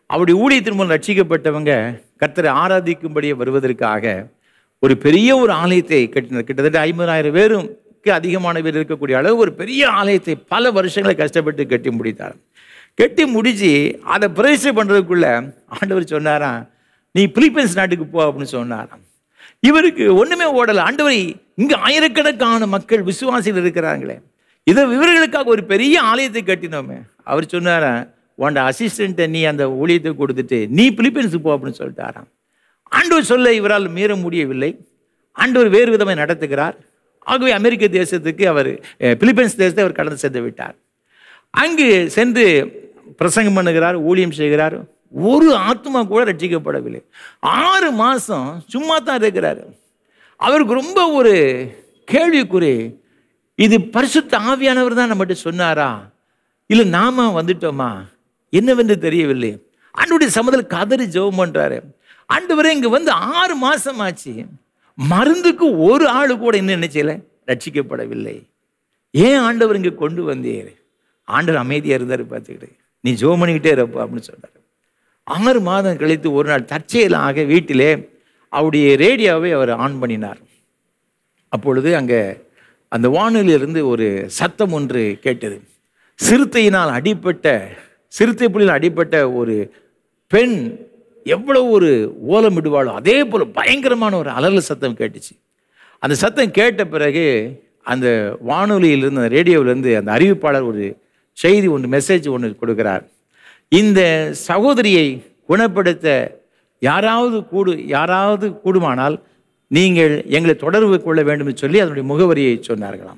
அவருடைய ஊழியத்தின் மூலம் ரட்சிக்கப்பட்டவங்க கர்த்தரை ஆராதிக்கும்படியே வருவதற்காக ஒரு பெரிய ஒரு ஆலயத்தை கட்டினார் கிட்டத்தட்ட ஐம்பதாயிரம் பேருக்கு அதிகமான பேர் இருக்கக்கூடிய அளவு ஒரு பெரிய ஆலயத்தை பல வருஷங்களை கஷ்டப்பட்டு கட்டி முடித்தார் கட்டி முடிச்சு அதை பிரதிஷ்டை பண்ணுறதுக்குள்ள ஆண்டவர் சொன்னாராம் நீ பிலிப்பைன்ஸ் நாட்டுக்கு போ அப்படின்னு சொன்னாராம் இவருக்கு ஒண்ணுமே ஓடலை ஆண்டவரை இங்க ஆயிரக்கணக்கான மக்கள் விசுவாசிகள் இருக்கிறாங்களே இதை இவர்களுக்காக ஒரு பெரிய ஆலயத்தை கட்டினோமே அவர் சொன்னாரா உன்ட அசிஸ்டண்ட்டை நீ அந்த ஊழியத்தை கொடுத்துட்டு நீ பிலிப்பைன்ஸுக்கு போ அப்படின்னு சொல்லிட்டாராம் ஆண்டவர் சொல்ல இவரால் மீற முடியவில்லை ஆண்டவர் வேறு விதமாக நடத்துகிறார் ஆகவே அமெரிக்க தேசத்துக்கு அவர் அஹ், பிலிப்பைன்ஸ் தேசத்தை அவர் கடந்து சென்று விட்டார் அங்கு சென்று பிரசங்கம் பண்ணுகிறார் ஊழியம் செய்கிறார் ஒரு ஆத்மா கூட ரட்சிக்கப்படவில்லை ஆறு மாசம் சும்மா தான் இருக்கிறாரு அவருக்கு ரொம்ப ஒரு கேள்விக்குறி இது பரிசுத்த ஆவியானவர் தான் நம்மகிட்ட சொன்னாரா இல்லை நாம வந்துட்டோமா என்னவென்று தெரியவில்லை ஆண்டுடைய சமதல் கதறி ஜெபம் பண்றாரு ஆண்டவரே இங்க வந்து ஆறு மாசம் ஆச்சு மருந்துக்கு ஒரு ஆளு கூட என்ன நினைச்சல ரட்சிக்கப்படவில்லை ஏன் ஆண்டவர் இங்க கொண்டு வந்தீர் ஆண்டவர் அமைதியா இருந்தாரு பார்த்துக்கிட்டு நீ ஜோம் பண்ணிக்கிட்டே இருப்பா அப்படின்னு சொன்னார் ஆறு மாதம் கழித்து ஒரு நாள் தற்செயலாக வீட்டிலே அவருடைய ரேடியோவை அவர் ஆன் பண்ணினார் அப்பொழுது அங்கே அந்த வானொலியிலிருந்து ஒரு சத்தம் ஒன்று கேட்டது சிறுத்தையினால் அடிப்பட்ட சிறுத்தை புலியில் அடிப்பட்ட ஒரு பெண் எவ்வளவு ஒரு ஓலமிடுவாளோ அதே போல் பயங்கரமான ஒரு அலறல் சத்தம் கேட்டுச்சு அந்த சத்தம் கேட்ட பிறகு அந்த வானொலியிலிருந்து அந்த ரேடியோவிலேருந்து அந்த அறிவிப்பாளர் ஒரு செய்தி ஒன்று மெசேஜ் ஒன்று கொடுக்கிறார் இந்த சகோதரியை குணப்படுத்த யாராவது கூடு யாராவது கூடுமானால் நீங்கள் எங்களை தொடர்பு கொள்ள வேண்டும் என்று சொல்லி அதனுடைய முகவரியை சொன்னார்களாம்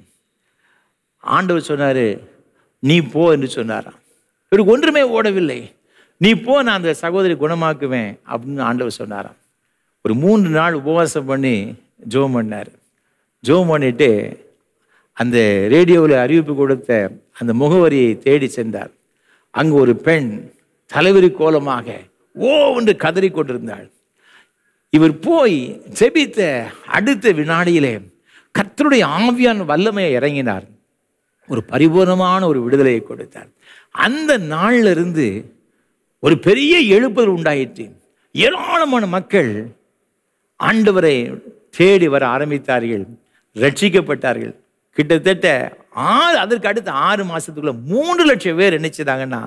ஆண்டவர் சொன்னார் நீ போ என்று சொன்னாராம் இவருக்கு ஒன்றுமே ஓடவில்லை நீ போ நான் அந்த சகோதரி குணமாக்குவேன் அப்படின்னு ஆண்டவர் சொன்னாராம் ஒரு மூன்று நாள் உபவாசம் பண்ணி ஜோம் பண்ணார் ஜோம் பண்ணிட்டு அந்த ரேடியோவில் அறிவிப்பு கொடுத்த அந்த முகவரியை தேடி சென்றார் அங்கு ஒரு பெண் தலைவரி கோலமாக ஓ என்று கதறி கொண்டிருந்தாள் இவர் போய் ஜெபித்த அடுத்த வினாடியிலே கர்த்தருடைய ஆவியான வல்லமையை இறங்கினார் ஒரு பரிபூர்ணமான ஒரு விடுதலையை கொடுத்தார் அந்த நாள்ல இருந்து ஒரு பெரிய எழுப்புதல் உண்டாயிற்று ஏராளமான மக்கள் ஆண்டவரை தேடி வர ஆரம்பித்தார்கள் ரட்சிக்கப்பட்டார்கள் கிட்டத்தட்ட ஆறு அதற்கு அடுத்த ஆறு மாசத்துக்குள்ள மூன்று லட்சம் பேர் நினைச்சதாங்கன்னா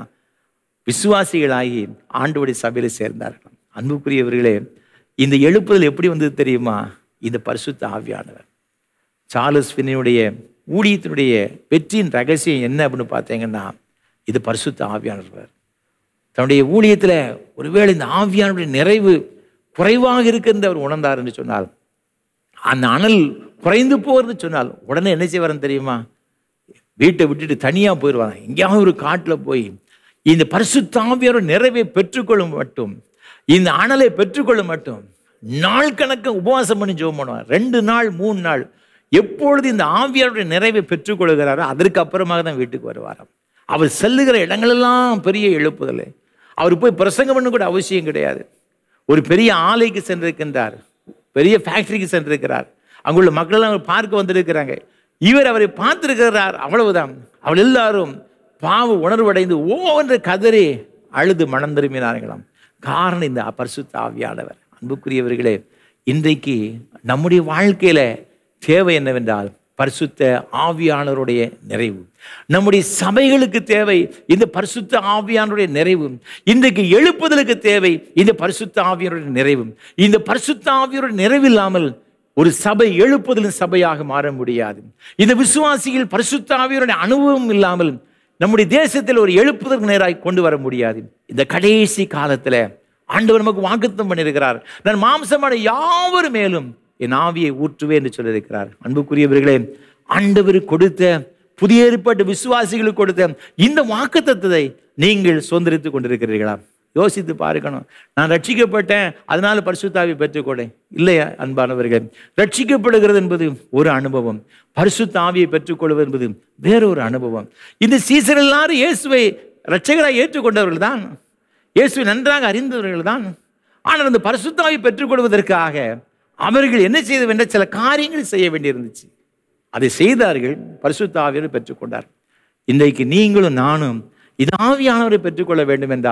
விசுவாசிகளாகி ஆண்டவருடைய சபையில் சேர்ந்தார்கள் அன்புக்குரியவர்களே இந்த எழுப்புதல் எப்படி வந்தது தெரியுமா இந்த பரிசுத்த ஆவியானவர் சார்லஸ் ஃபின்னுடைய ஊழியத்தினுடைய வெற்றியின் ரகசியம் என்ன அப்படின்னு பார்த்தீங்கன்னா இது பரிசுத்த ஆவியானவர் தன்னுடைய ஊழியத்தில் ஒருவேளை இந்த ஆவியானுடைய நிறைவு குறைவாக இருக்குன்னு அவர் உணர்ந்தார் என்று சொன்னால் அந்த அனல் குறைந்து போகிறது சொன்னால் உடனே என்ன செய்வாரன்னு தெரியுமா வீட்டை விட்டுட்டு தனியாக போயிடுவாங்க எங்கேயாவது ஒரு காட்டில் போய் இந்த பரிசுத்தாவியரோட நிறைவை பெற்றுக்கொள்ளும் மட்டும் இந்த அனலை பெற்றுக்கொள்ளும் மட்டும் நாள் கணக்க உபவாசம் பண்ணி ஜெபம் பண்ணுவார் ரெண்டு நாள் மூணு நாள் எப்பொழுது இந்த ஆவியாருடைய நிறைவை பெற்றுக்கொள்கிறாரோ அதற்கு அப்புறமாக தான் வீட்டுக்கு வருவாராம் அவர் செல்லுகிற இடங்களெல்லாம் பெரிய எழுப்புதல் அவர் போய் பிரசங்கம் பண்ண கூட அவசியம் கிடையாது ஒரு பெரிய ஆலைக்கு சென்றிருக்கின்றார் பெரிய ஃபேக்டரிக்கு சென்றிருக்கிறார் அங்குள்ள மக்கள் எல்லாம் அவர் பார்க்க வந்திருக்கிறாங்க இவர் அவரை பார்த்திருக்கிறார் அவ்வளவுதான் அவள் எல்லாரும் பாவ உணர்வடைந்து ஓ என்று கதறி அழுது மனம் திரும்பினார்களாம் காரணம் இந்த பரிசுத்த ஆவியானவர் அன்புக்குரியவர்களே இன்றைக்கு நம்முடைய வாழ்க்கையில தேவை என்னவென்றால் பரிசுத்த ஆவியானவருடைய நிறைவு நம்முடைய சபைகளுக்கு தேவை இந்த பரிசுத்த ஆவியானுடைய நிறைவு இன்றைக்கு எழுப்புதலுக்கு தேவை இந்த பரிசுத்த ஆவியானுடைய நிறைவு இந்த பரிசுத்த ஆவியானுடைய நிறைவில்லாமல் ஒரு சபை எழுப்புதலின் சபையாக மாற முடியாது இந்த விசுவாசிகள் பரிசுத்த ஆவியானுடைய அனுபவம் இல்லாமல் நம்முடைய தேசத்தில் ஒரு எழுப்புதல் நேராய் கொண்டு வர முடியாது இந்த கடைசி காலத்துல ஆண்டவர் நமக்கு வாக்குத்தம் பண்ணியிருக்கிறார் நான் மாம்சமான யாவர் மேலும் என் ஆவியை ஊற்றுவே என்று சொல்லியிருக்கிறார் அன்புக்குரியவர்களே ஆண்டவர் கொடுத்த புதிய ஏற்பாட்டு விசுவாசிகளுக்கு கொடுத்த இந்த வாக்குத்தத்தை நீங்கள் சுதந்திரித்துக் கொண்டிருக்கிறீர்களா யோசித்து பார்க்கணும் நான் ரட்சிக்கப்பட்டேன் அதனால பரிசுத்தாவி பெற்றுக்கொண்டேன் இல்லையா அன்பானவர்கள் ரட்சிக்கப்படுகிறது என்பது ஒரு அனுபவம் பரிசுத்த ஆவியை பெற்றுக்கொள்வது என்பது வேறொரு அனுபவம் இந்த சீசர் எல்லாரும் இயேசுவை ரட்சகராக ஏற்றுக்கொண்டவர்கள் தான் இயேசுவை நன்றாக அறிந்தவர்கள் தான் ஆனால் அந்த பரிசுத்தாவை பெற்றுக்கொள்வதற்காக அவர்கள் என்ன செய்த வேண்டிய சில காரியங்கள் செய்ய வேண்டியிருந்துச்சு அதை செய்தார்கள் பரிசுத்த ஆவியரை பெற்றுக்கொண்டார் இன்றைக்கு நீங்களும் நானும் இது ஆவியானவரை பெற்றுக்கொள்ள வேண்டும் என்றால்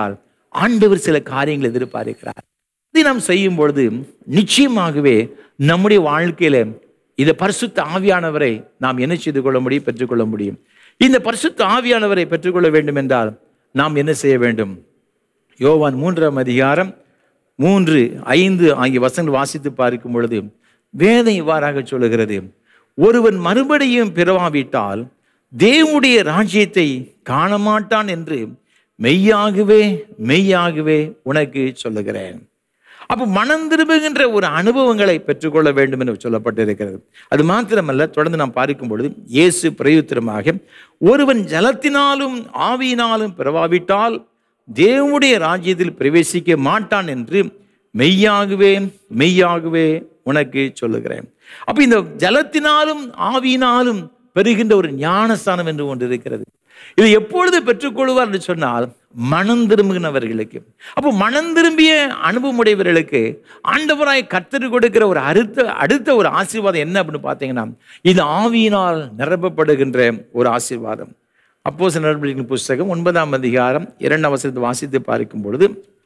ஆண்டவர் சில காரியங்களை எதிர்பார்க்கிறார் இதை நாம் செய்யும் பொழுது நிச்சயமாகவே நம்முடைய வாழ்க்கையில இந்த பரிசுத்த ஆவியானவரை நாம் என்ன செய்து கொள்ள முடியும் பெற்றுக்கொள்ள முடியும் இந்த பரிசுத்த ஆவியானவரை பெற்றுக்கொள்ள வேண்டும் என்றால் நாம் என்ன செய்ய வேண்டும் யோவான் மூன்றாம் அதிகாரம் மூன்று ஐந்து ஆகிய வசனங்கள் வாசித்து பார்க்கும் பொழுது வேதம் இவ்வாறாக சொல்லுகிறது ஒருவன் மறுபடியும் பிறவாவிட்டால் தேவனுடைய ராஜ்யத்தை காண மாட்டான் என்று மெய்யாகவே மெய்யாகவே உனக்கு சொல்லுகிறேன் அப்போ மனம் திரும்புகின்ற ஒரு அனுபவங்களை பெற்றுக்கொள்ள வேண்டும் என்று சொல்லப்பட்டிருக்கிறது அது மாத்திரமல்ல தொடர்ந்து நாம் பார்க்கும் பொழுது இயேசு பிரயுத்திரமாக ஒருவன் ஜலத்தினாலும் ஆவியினாலும் பிறவாவிட்டால் தேவனுடைய ராஜ்யத்தில் பிரவேசிக்க மாட்டான் என்று மெய்யாகவே மெய்யாகவே உனக்கு சொல்லுகிறேன் அப்ப இந்த ஜலத்தினாலும் ஆவியினாலும் பெறுகின்ற ஒரு ஞானஸ்தானம் என்று ஒன்று இருக்கிறது இது எப்பொழுது பெற்றுக்கொள்வார் என்று சொன்னால் மனம் திரும்புகிறவர்களுக்கு அப்போ மனம் திரும்பிய அனுபவமுடையவர்களுக்கு ஆண்டவராய் கத்தர் கொடுக்கிற ஒரு அடுத்த அடுத்த ஒரு ஆசீர்வாதம் என்ன அப்படின்னு பார்த்தீங்கன்னா இது ஆவியினால் நிரப்பப்படுகின்ற ஒரு ஆசீர்வாதம் அப்போ சில நடவடிக்கையின் புஸ்தகம் ஒன்பதாம் அதிகாரம் இரண்டாம் வசனத்தை வாசித்து பார்க்கும் பொழுது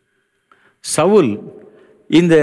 சவுல் இந்த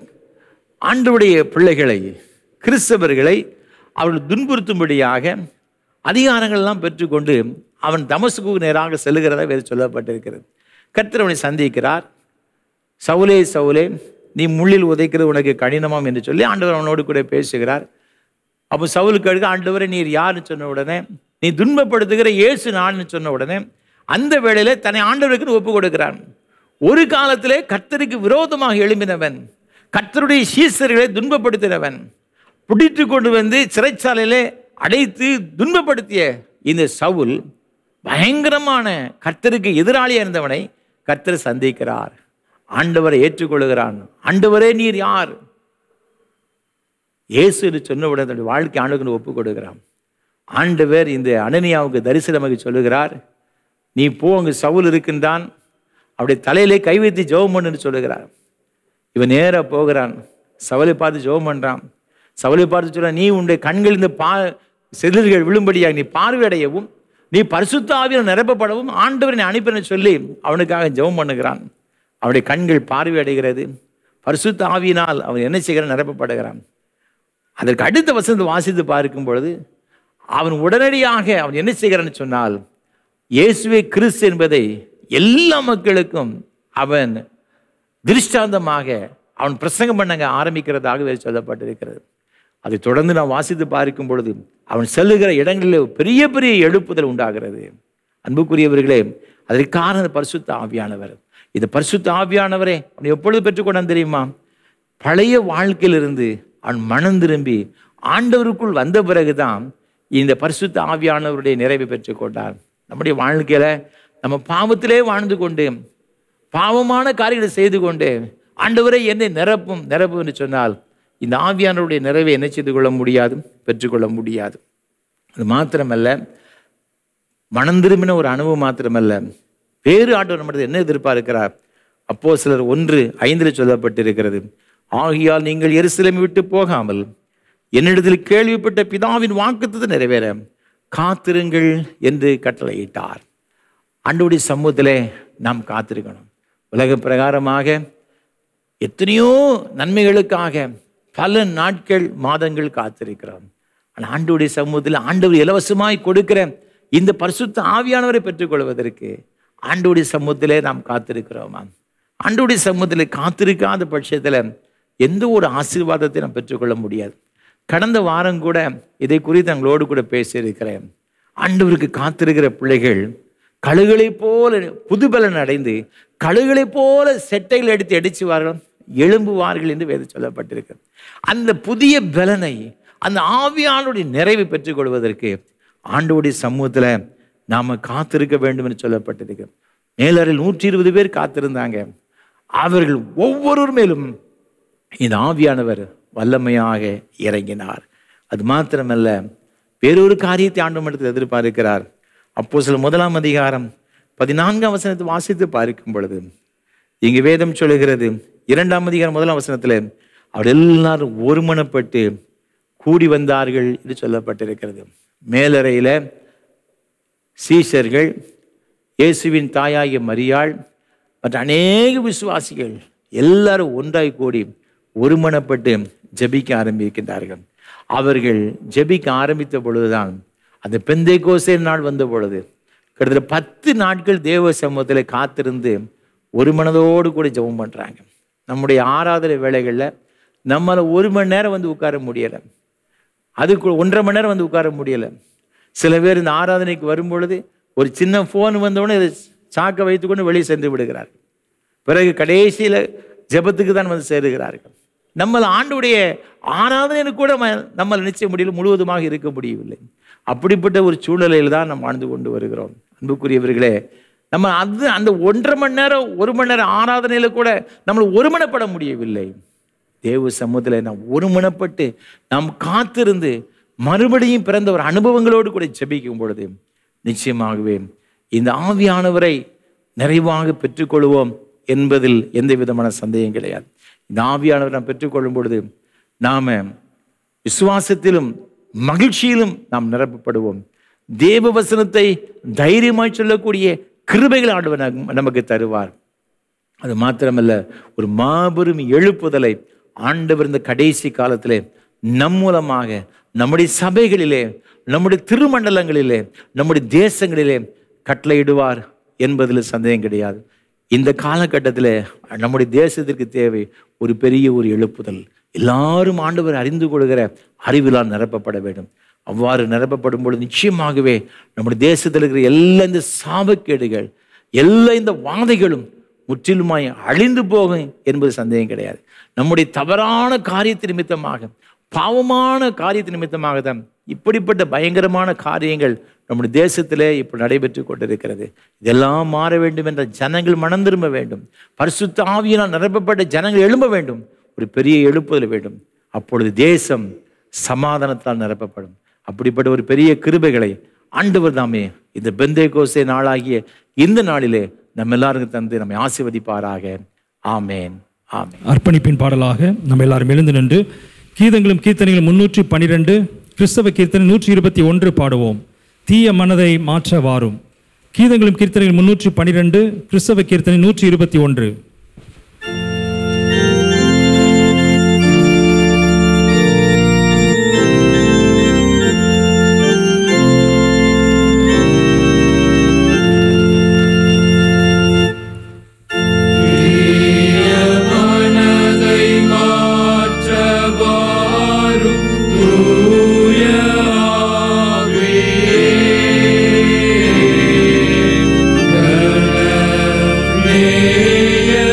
ஆண்டவுடைய பிள்ளைகளை கிறிஸ்தவர்களை அவர்கள் துன்புறுத்தும்படியாக அதிகாரங்கள்லாம் பெற்றுக்கொண்டு அவன் தமசுக்கு நேராக செல்லுகிறதா வேறு சொல்லப்பட்டிருக்கிறது கர்த்தர் அவனை சந்திக்கிறார் சவுலே சவுலே நீ முள்ளில் உதைக்கிறது உனக்கு கடினமாம் என்று சொல்லி ஆண்டவர் அவனோடு கூட பேசுகிறார் அப்போ சவுலுக்கு அடுக்க ஆண்டவரை நீர் யாருன்னு சொன்ன உடனே நீ துன்பப்படுத்துகிற இயேசு நான்னு சொன்ன உடனே அந்த வேளையில தன்னை ஆண்டவருக்கு ஒப்பு கொடுக்கிறான் ஒரு காலத்திலே கர்த்தருக்கு விரோதமாக எழும்பினவன் கர்த்தருடைய சீசர்களை துன்பப்படுத்தினவன் பிடித்து கொண்டு வந்து சிறைச்சாலையிலே அடைத்து துன்பப்படுத்திய இந்த சவுல் பயங்கரமான கர்த்தருக்கு எதிராளியாக இருந்தவனை கர்த்தர் சந்திக்கிறார் ஆண்டவரை ஏற்றுக்கொள்கிறான் ஆண்டவரே நீர் யார் இயேசு என்று சொன்ன உடனே தன்னுடைய வாழ்க்கை ஆண்டுக்கு ஒப்பு கொடுக்கிறான் ஆண்டவர் இந்த அனனியாவுக்கு தரிசனமாக சொல்லுகிறார் நீ போ அங்கு சவுல் இருக்கின்றான் அவருடைய தலையிலே கை வைத்து ஜெபம் பண்ணுன்னு சொல்லுகிறார் இவன் நேராக போகிறான் சவலை பார்த்து ஜெபம் பண்ணுறான் சவலை பார்த்து சொல்ல நீ உன்னுடைய கண்கள் இந்த பா செதில்கள் விழும்படியாக நீ பார்வையடையவும் நீ பரிசுத்த ஆவியில் நிரப்பப்படவும் ஆண்டவர் நீ அனுப்பின சொல்லி அவனுக்காக ஜெபம் பண்ணுகிறான் அவனுடைய கண்கள் பார்வையடைகிறது பரிசுத்த ஆவியினால் அவன் என்ன செய்கிறான் நிரப்பப்படுகிறான் அதற்கு அடுத்த வசனத்தை வாசித்து பார்க்கும் பொழுது அவன் உடனடியாக அவன் என்ன செய்கிறான்னு சொன்னால் இயேசுவே கிறிஸ்து என்பதை எல்லா மக்களுக்கும் அவன் திருஷ்டாந்தமாக அவன் பிரசங்கம் பண்ணங்க ஆரம்பிக்கிறதாக வேறு சொல்லப்பட்டிருக்கிறது அதை தொடர்ந்து நான் வாசித்து பார்க்கும் பொழுது அவன் செல்லுகிற இடங்களில் பெரிய பெரிய எழுப்புதல் உண்டாகிறது அன்புக்குரியவர்களே அதற்கு காரணம் பரிசுத்த ஆவியானவர் இந்த பரிசுத்த ஆவியானவரை அவன் எப்பொழுது பெற்றுக்கொண்டான் தெரியுமா பழைய வாழ்க்கையிலிருந்து அவன் மனம் திரும்பி ஆண்டவருக்குள் வந்த பிறகுதான் இந்த பரிசுத்த ஆவியானவருடைய நிறைவை பெற்றுக்கொண்டான் நம்முடைய வாழ்க்கையில நம்ம பாவத்திலே வாழ்ந்து கொண்டு பாவமான காரியங்களை செய்து கொண்டு ஆண்டவரை என்னை நிரப்பும் நிரப்பும் என்று சொன்னால் இந்த ஆவியானவருடைய நிறைவை என்ன செய்து கொள்ள முடியாது பெற்றுக்கொள்ள முடியாது அது மாத்திரமல்ல மனம் திரும்பின ஒரு அனுபவம் மாத்திரமல்ல வேறு ஆண்டவர் நம்மிடத்தில் என்ன எதிர்பார்க்கிறார் அப்போ சிலர் ஒன்று ஐந்தில் சொல்லப்பட்டிருக்கிறது ஆகியால் நீங்கள் எருசலேமை விட்டு போகாமல் என்னிடத்தில் கேள்விப்பட்ட பிதாவின் வாக்குத்தத்தை நிறைவேற காத்திருங்கள் என்று கட்டளையிட்டார் ஆண்டவருடைய சமூகத்திலே நாம் காத்திருக்கணும் உலக பிரகாரமாக எத்தனையோ நன்மைகளுக்காக பல நாட்கள் மாதங்கள் காத்திருக்கிறோம் ஆனால் ஆண்டவருடைய சமூகத்தில் ஆண்டவர் இலவசமாய் கொடுக்கிற இந்த பரிசுத்த ஆவியானவரை பெற்றுக்கொள்வதற்கு ஆண்டவருடைய சமூகத்திலே நாம் காத்திருக்கிறோமா ஆண்டவருடைய சமூகத்தில் காத்திருக்காத பட்சத்தில் எந்த ஒரு ஆசீர்வாதத்தை நாம் பெற்றுக்கொள்ள முடியாது கடந்த வாரம் கூட இதை குறித்து எங்களோடு கூட பேசியிருக்கிறேன் ஆண்டவருக்கு காத்திருக்கிற பிள்ளைகள் கழுகளைப் போல புதுபலன் அடைந்து கழுகளைப் போல செட்டைகள் எடுத்து அடிச்சுவார்கள் எழும்புவார்கள் என்று வேறு சொல்லப்பட்டிருக்கிறது அந்த புதிய பலனை அந்த ஆவியானுடைய நிறைவை பெற்றுக்கொள்வதற்கு ஆண்டவருடைய சமூகத்தில் நாம் காத்திருக்க வேண்டும் என்று சொல்லப்பட்டிருக்கு மேலறையில் நூற்றி இருபது பேர் காத்திருந்தாங்க அவர்கள் ஒவ்வொருவர் மேலும் இந்த ஆவியானவர் வல்லமையாக இறங்கினார் அது மாத்திரமல்ல வேறொரு காரியத்தை ஆண்டவரிடத்தில் எதிர்பார்க்கிறார் அப்போ சில முதலாம் அதிகாரம் பதினான்காம் வசனத்தை வாசித்து பார்க்கும் பொழுது இங்கு வேதம் சொல்லுகிறது இரண்டாம் அதிகாரம் முதலாம் வசனத்தில் அவர் எல்லாரும் ஒருமனப்பட்டு கூடி வந்தார்கள் என்று சொல்லப்பட்டிருக்கிறது மேலறையில் சீஷர்கள் இயேசுவின் தாயாகிய மரியாள் மற்ற அநேக விசுவாசிகள் எல்லாரும் ஒன்றாய் கூடி ஒருமனப்பட்டு ஜெபிக்க ஆரம்பிக்கின்றார்கள் அவர்கள் ஜெபிக்க ஆரம்பித்த பொழுதுதான் அந்த பெந்தை கோசே நாள் வந்த பொழுது கிட்டத்தட்ட பத்து நாட்கள் தேவ சமூகத்தில் காத்திருந்து ஒரு மனதோடு கூட ஜெபம் பண்ணுறாங்க நம்முடைய ஆராதனை வேலைகளில் நம்மளால் ஒரு மணி நேரம் வந்து உட்கார முடியலை அதுக்கு ஒன்றரை மணி நேரம் வந்து உட்கார முடியலை சில பேர் இந்த ஆராதனைக்கு வரும்பொழுது ஒரு சின்ன ஃபோன் வந்தவுடனே இதை சாக்க வைத்துக்கொண்டு வெளியே சென்று விடுகிறார்கள் பிறகு கடைசியில் ஜெபத்துக்கு தான் வந்து சேருகிறார்கள் நம்ம ஆண்டுடைய ஆராதனைன்னு கூட ம- நம்மால் நிச்சய முடியல முழுவதுமாக இருக்க முடியவில்லை அப்படிப்பட்ட ஒரு சூழ்நிலையில் தான் நாம் வாழ்ந்து கொண்டு வருகிறோம் அன்புக்குரியவர்களே நம்ம அது அந்த ஒன்றரை மணி நேரம் ஒரு மணி நேரம் ஆராதனையில் கூட நம்மளை ஒருமனப்பட முடியவில்லை தேவ சமூகத்தில் நாம் ஒருமனப்பட்டு நாம் காத்திருந்து மறுபடியும் பிறந்த ஒரு அனுபவங்களோடு கூட ஜெபிக்கும் பொழுது நிச்சயமாகவே இந்த ஆவியானவரை நிறைவாக பெற்றுக்கொள்வோம் என்பதில் எந்த விதமான சந்தேகம் கிடையாது இந்த ஆவியானவரை நாம் பெற்றுக்கொள்ளும் பொழுது நாம விசுவாசத்திலும் மகிழ்ச்சியிலும் நாம் நிரப்பப்படுவோம் தேவ வசனத்தை தைரியமாய் சொல்லக்கூடிய கிருபைகள் ஆண்டவர் நமக்கு- நமக்கு தருவார் அது மாத்திரமல்ல ஒரு மாபெரும் எழுப்புதலை ஆண்டவர் இந்த கடைசி காலத்திலே நம் மூலமாக நம்முடைய சபைகளிலே நம்முடைய திருமண்டலங்களிலே நம்முடைய தேசங்களிலே கட்டளையிடுவார் என்பதில் சந்தேகம் கிடையாது இந்த காலகட்டத்தில் நம்முடைய தேசத்திற்கு தேவை ஒரு பெரிய ஒரு எழுப்புதல் எல்லாரும் ஆண்டவர் அறிந்து கொள்கிற அறிவிலால் நிரப்பப்பட வேண்டும் அவ்வாறு நிரப்பப்படும் பொழுது நிச்சயமாகவே நம்முடைய தேசத்தில் இருக்கிற எல்லா இந்த சாபக்கேடுகள் எல்லா இந்த வாதைகளும் முற்றிலுமாய் அழிந்து போகும் என்பது சந்தேகம் கிடையாது நம்முடைய தவறான காரியத்து நிமித்தமாக பாவமான காரியத்து நிமித்தமாக தான் இப்படிப்பட்ட பயங்கரமான காரியங்கள் நம்முடைய தேசத்திலே இப்போ நடைபெற்று கொண்டிருக்கிறது இதெல்லாம் மாற வேண்டும் என்ற ஜனங்கள் மனம் திரும்ப வேண்டும் பரிசுத்த ஆவியினால் நிரப்பப்பட்ட ஜனங்கள் எழும்ப வேண்டும் ஒரு பெரிய எழுப்புதல் வேண்டும் அப்பொழுது தேசம் சமாதானத்தால் நிரப்பப்படும் அப்படிப்பட்ட ஒரு பெரிய கிருபைகளை ஆண்டவர் தாமே இந்த பெந்தே கோசே நாளாகிய இந்த நாளிலே நம்ம எல்லாருக்கும் தந்து நம்மை ஆசீர்வதிப்பாராக ஆமேன் ஆமேன் அர்ப்பணிப்பின் பாடலாக நம்ம எல்லாரும் எழுந்து நின்று கீதங்களும் கீர்த்தனைகளும் முன்னூற்றி பன்னிரெண்டு கிறிஸ்தவ கீர்த்தனை நூற்றி இருபத்தி ஒன்று பாடுவோம் தீய மனதை மாற்ற வாரும் கீதங்களும் கீர்த்தனைகள் முன்னூற்றி பன்னிரெண்டு கிறிஸ்தவ கீர்த்தனை நூற்றி இருபத்தி ஒன்று மனதை மாற்றவாரும் தூய ஆவியே. கனமேய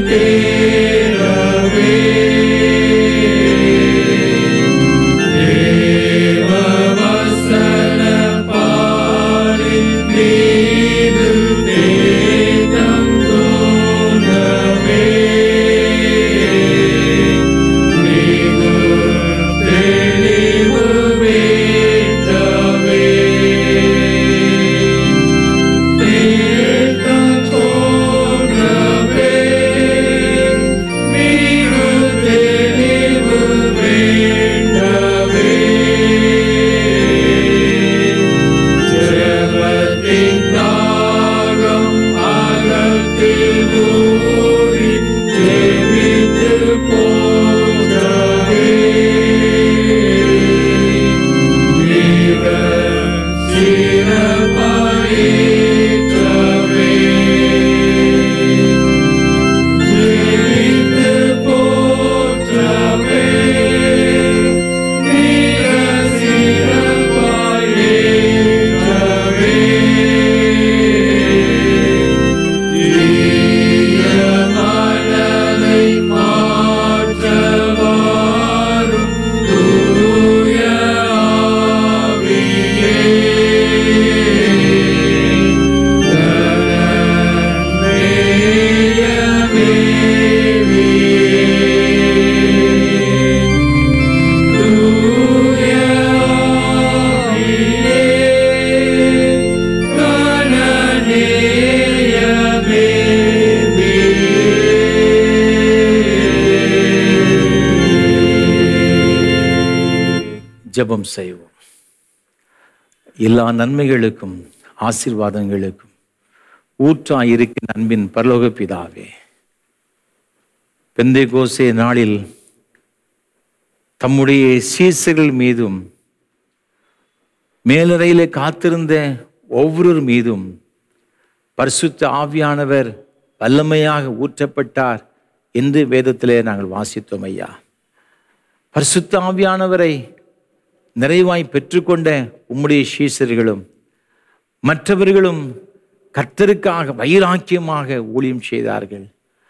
ஜெபம் செய்வோம் எல்லா நன்மைகளுக்கும் ஆசீர்வாதங்களுக்கும் ஊற்றாயிருக்கும் அன்பின் பரலோக பிதாவே பெந்தை கோசே நாளில் தம்முடைய சீசர்கள் மீதும் மேலறையிலே காத்திருந்த ஒவ்வொருவர் மீதும் பரிசுத்த ஆவியானவர் வல்லமையாக ஊற்றப்பட்டார் என்று வேதத்திலே நாங்கள் வாசித்தோம் ஐயா பரிசுத்த ஆவியானவரை நிறைவாய் பெற்றுக்கொண்ட உம்முடைய சீசர்களும் மற்றவர்களும் கர்த்தருக்காக வைராக்கியமாக ஊழியம் செய்தார்கள்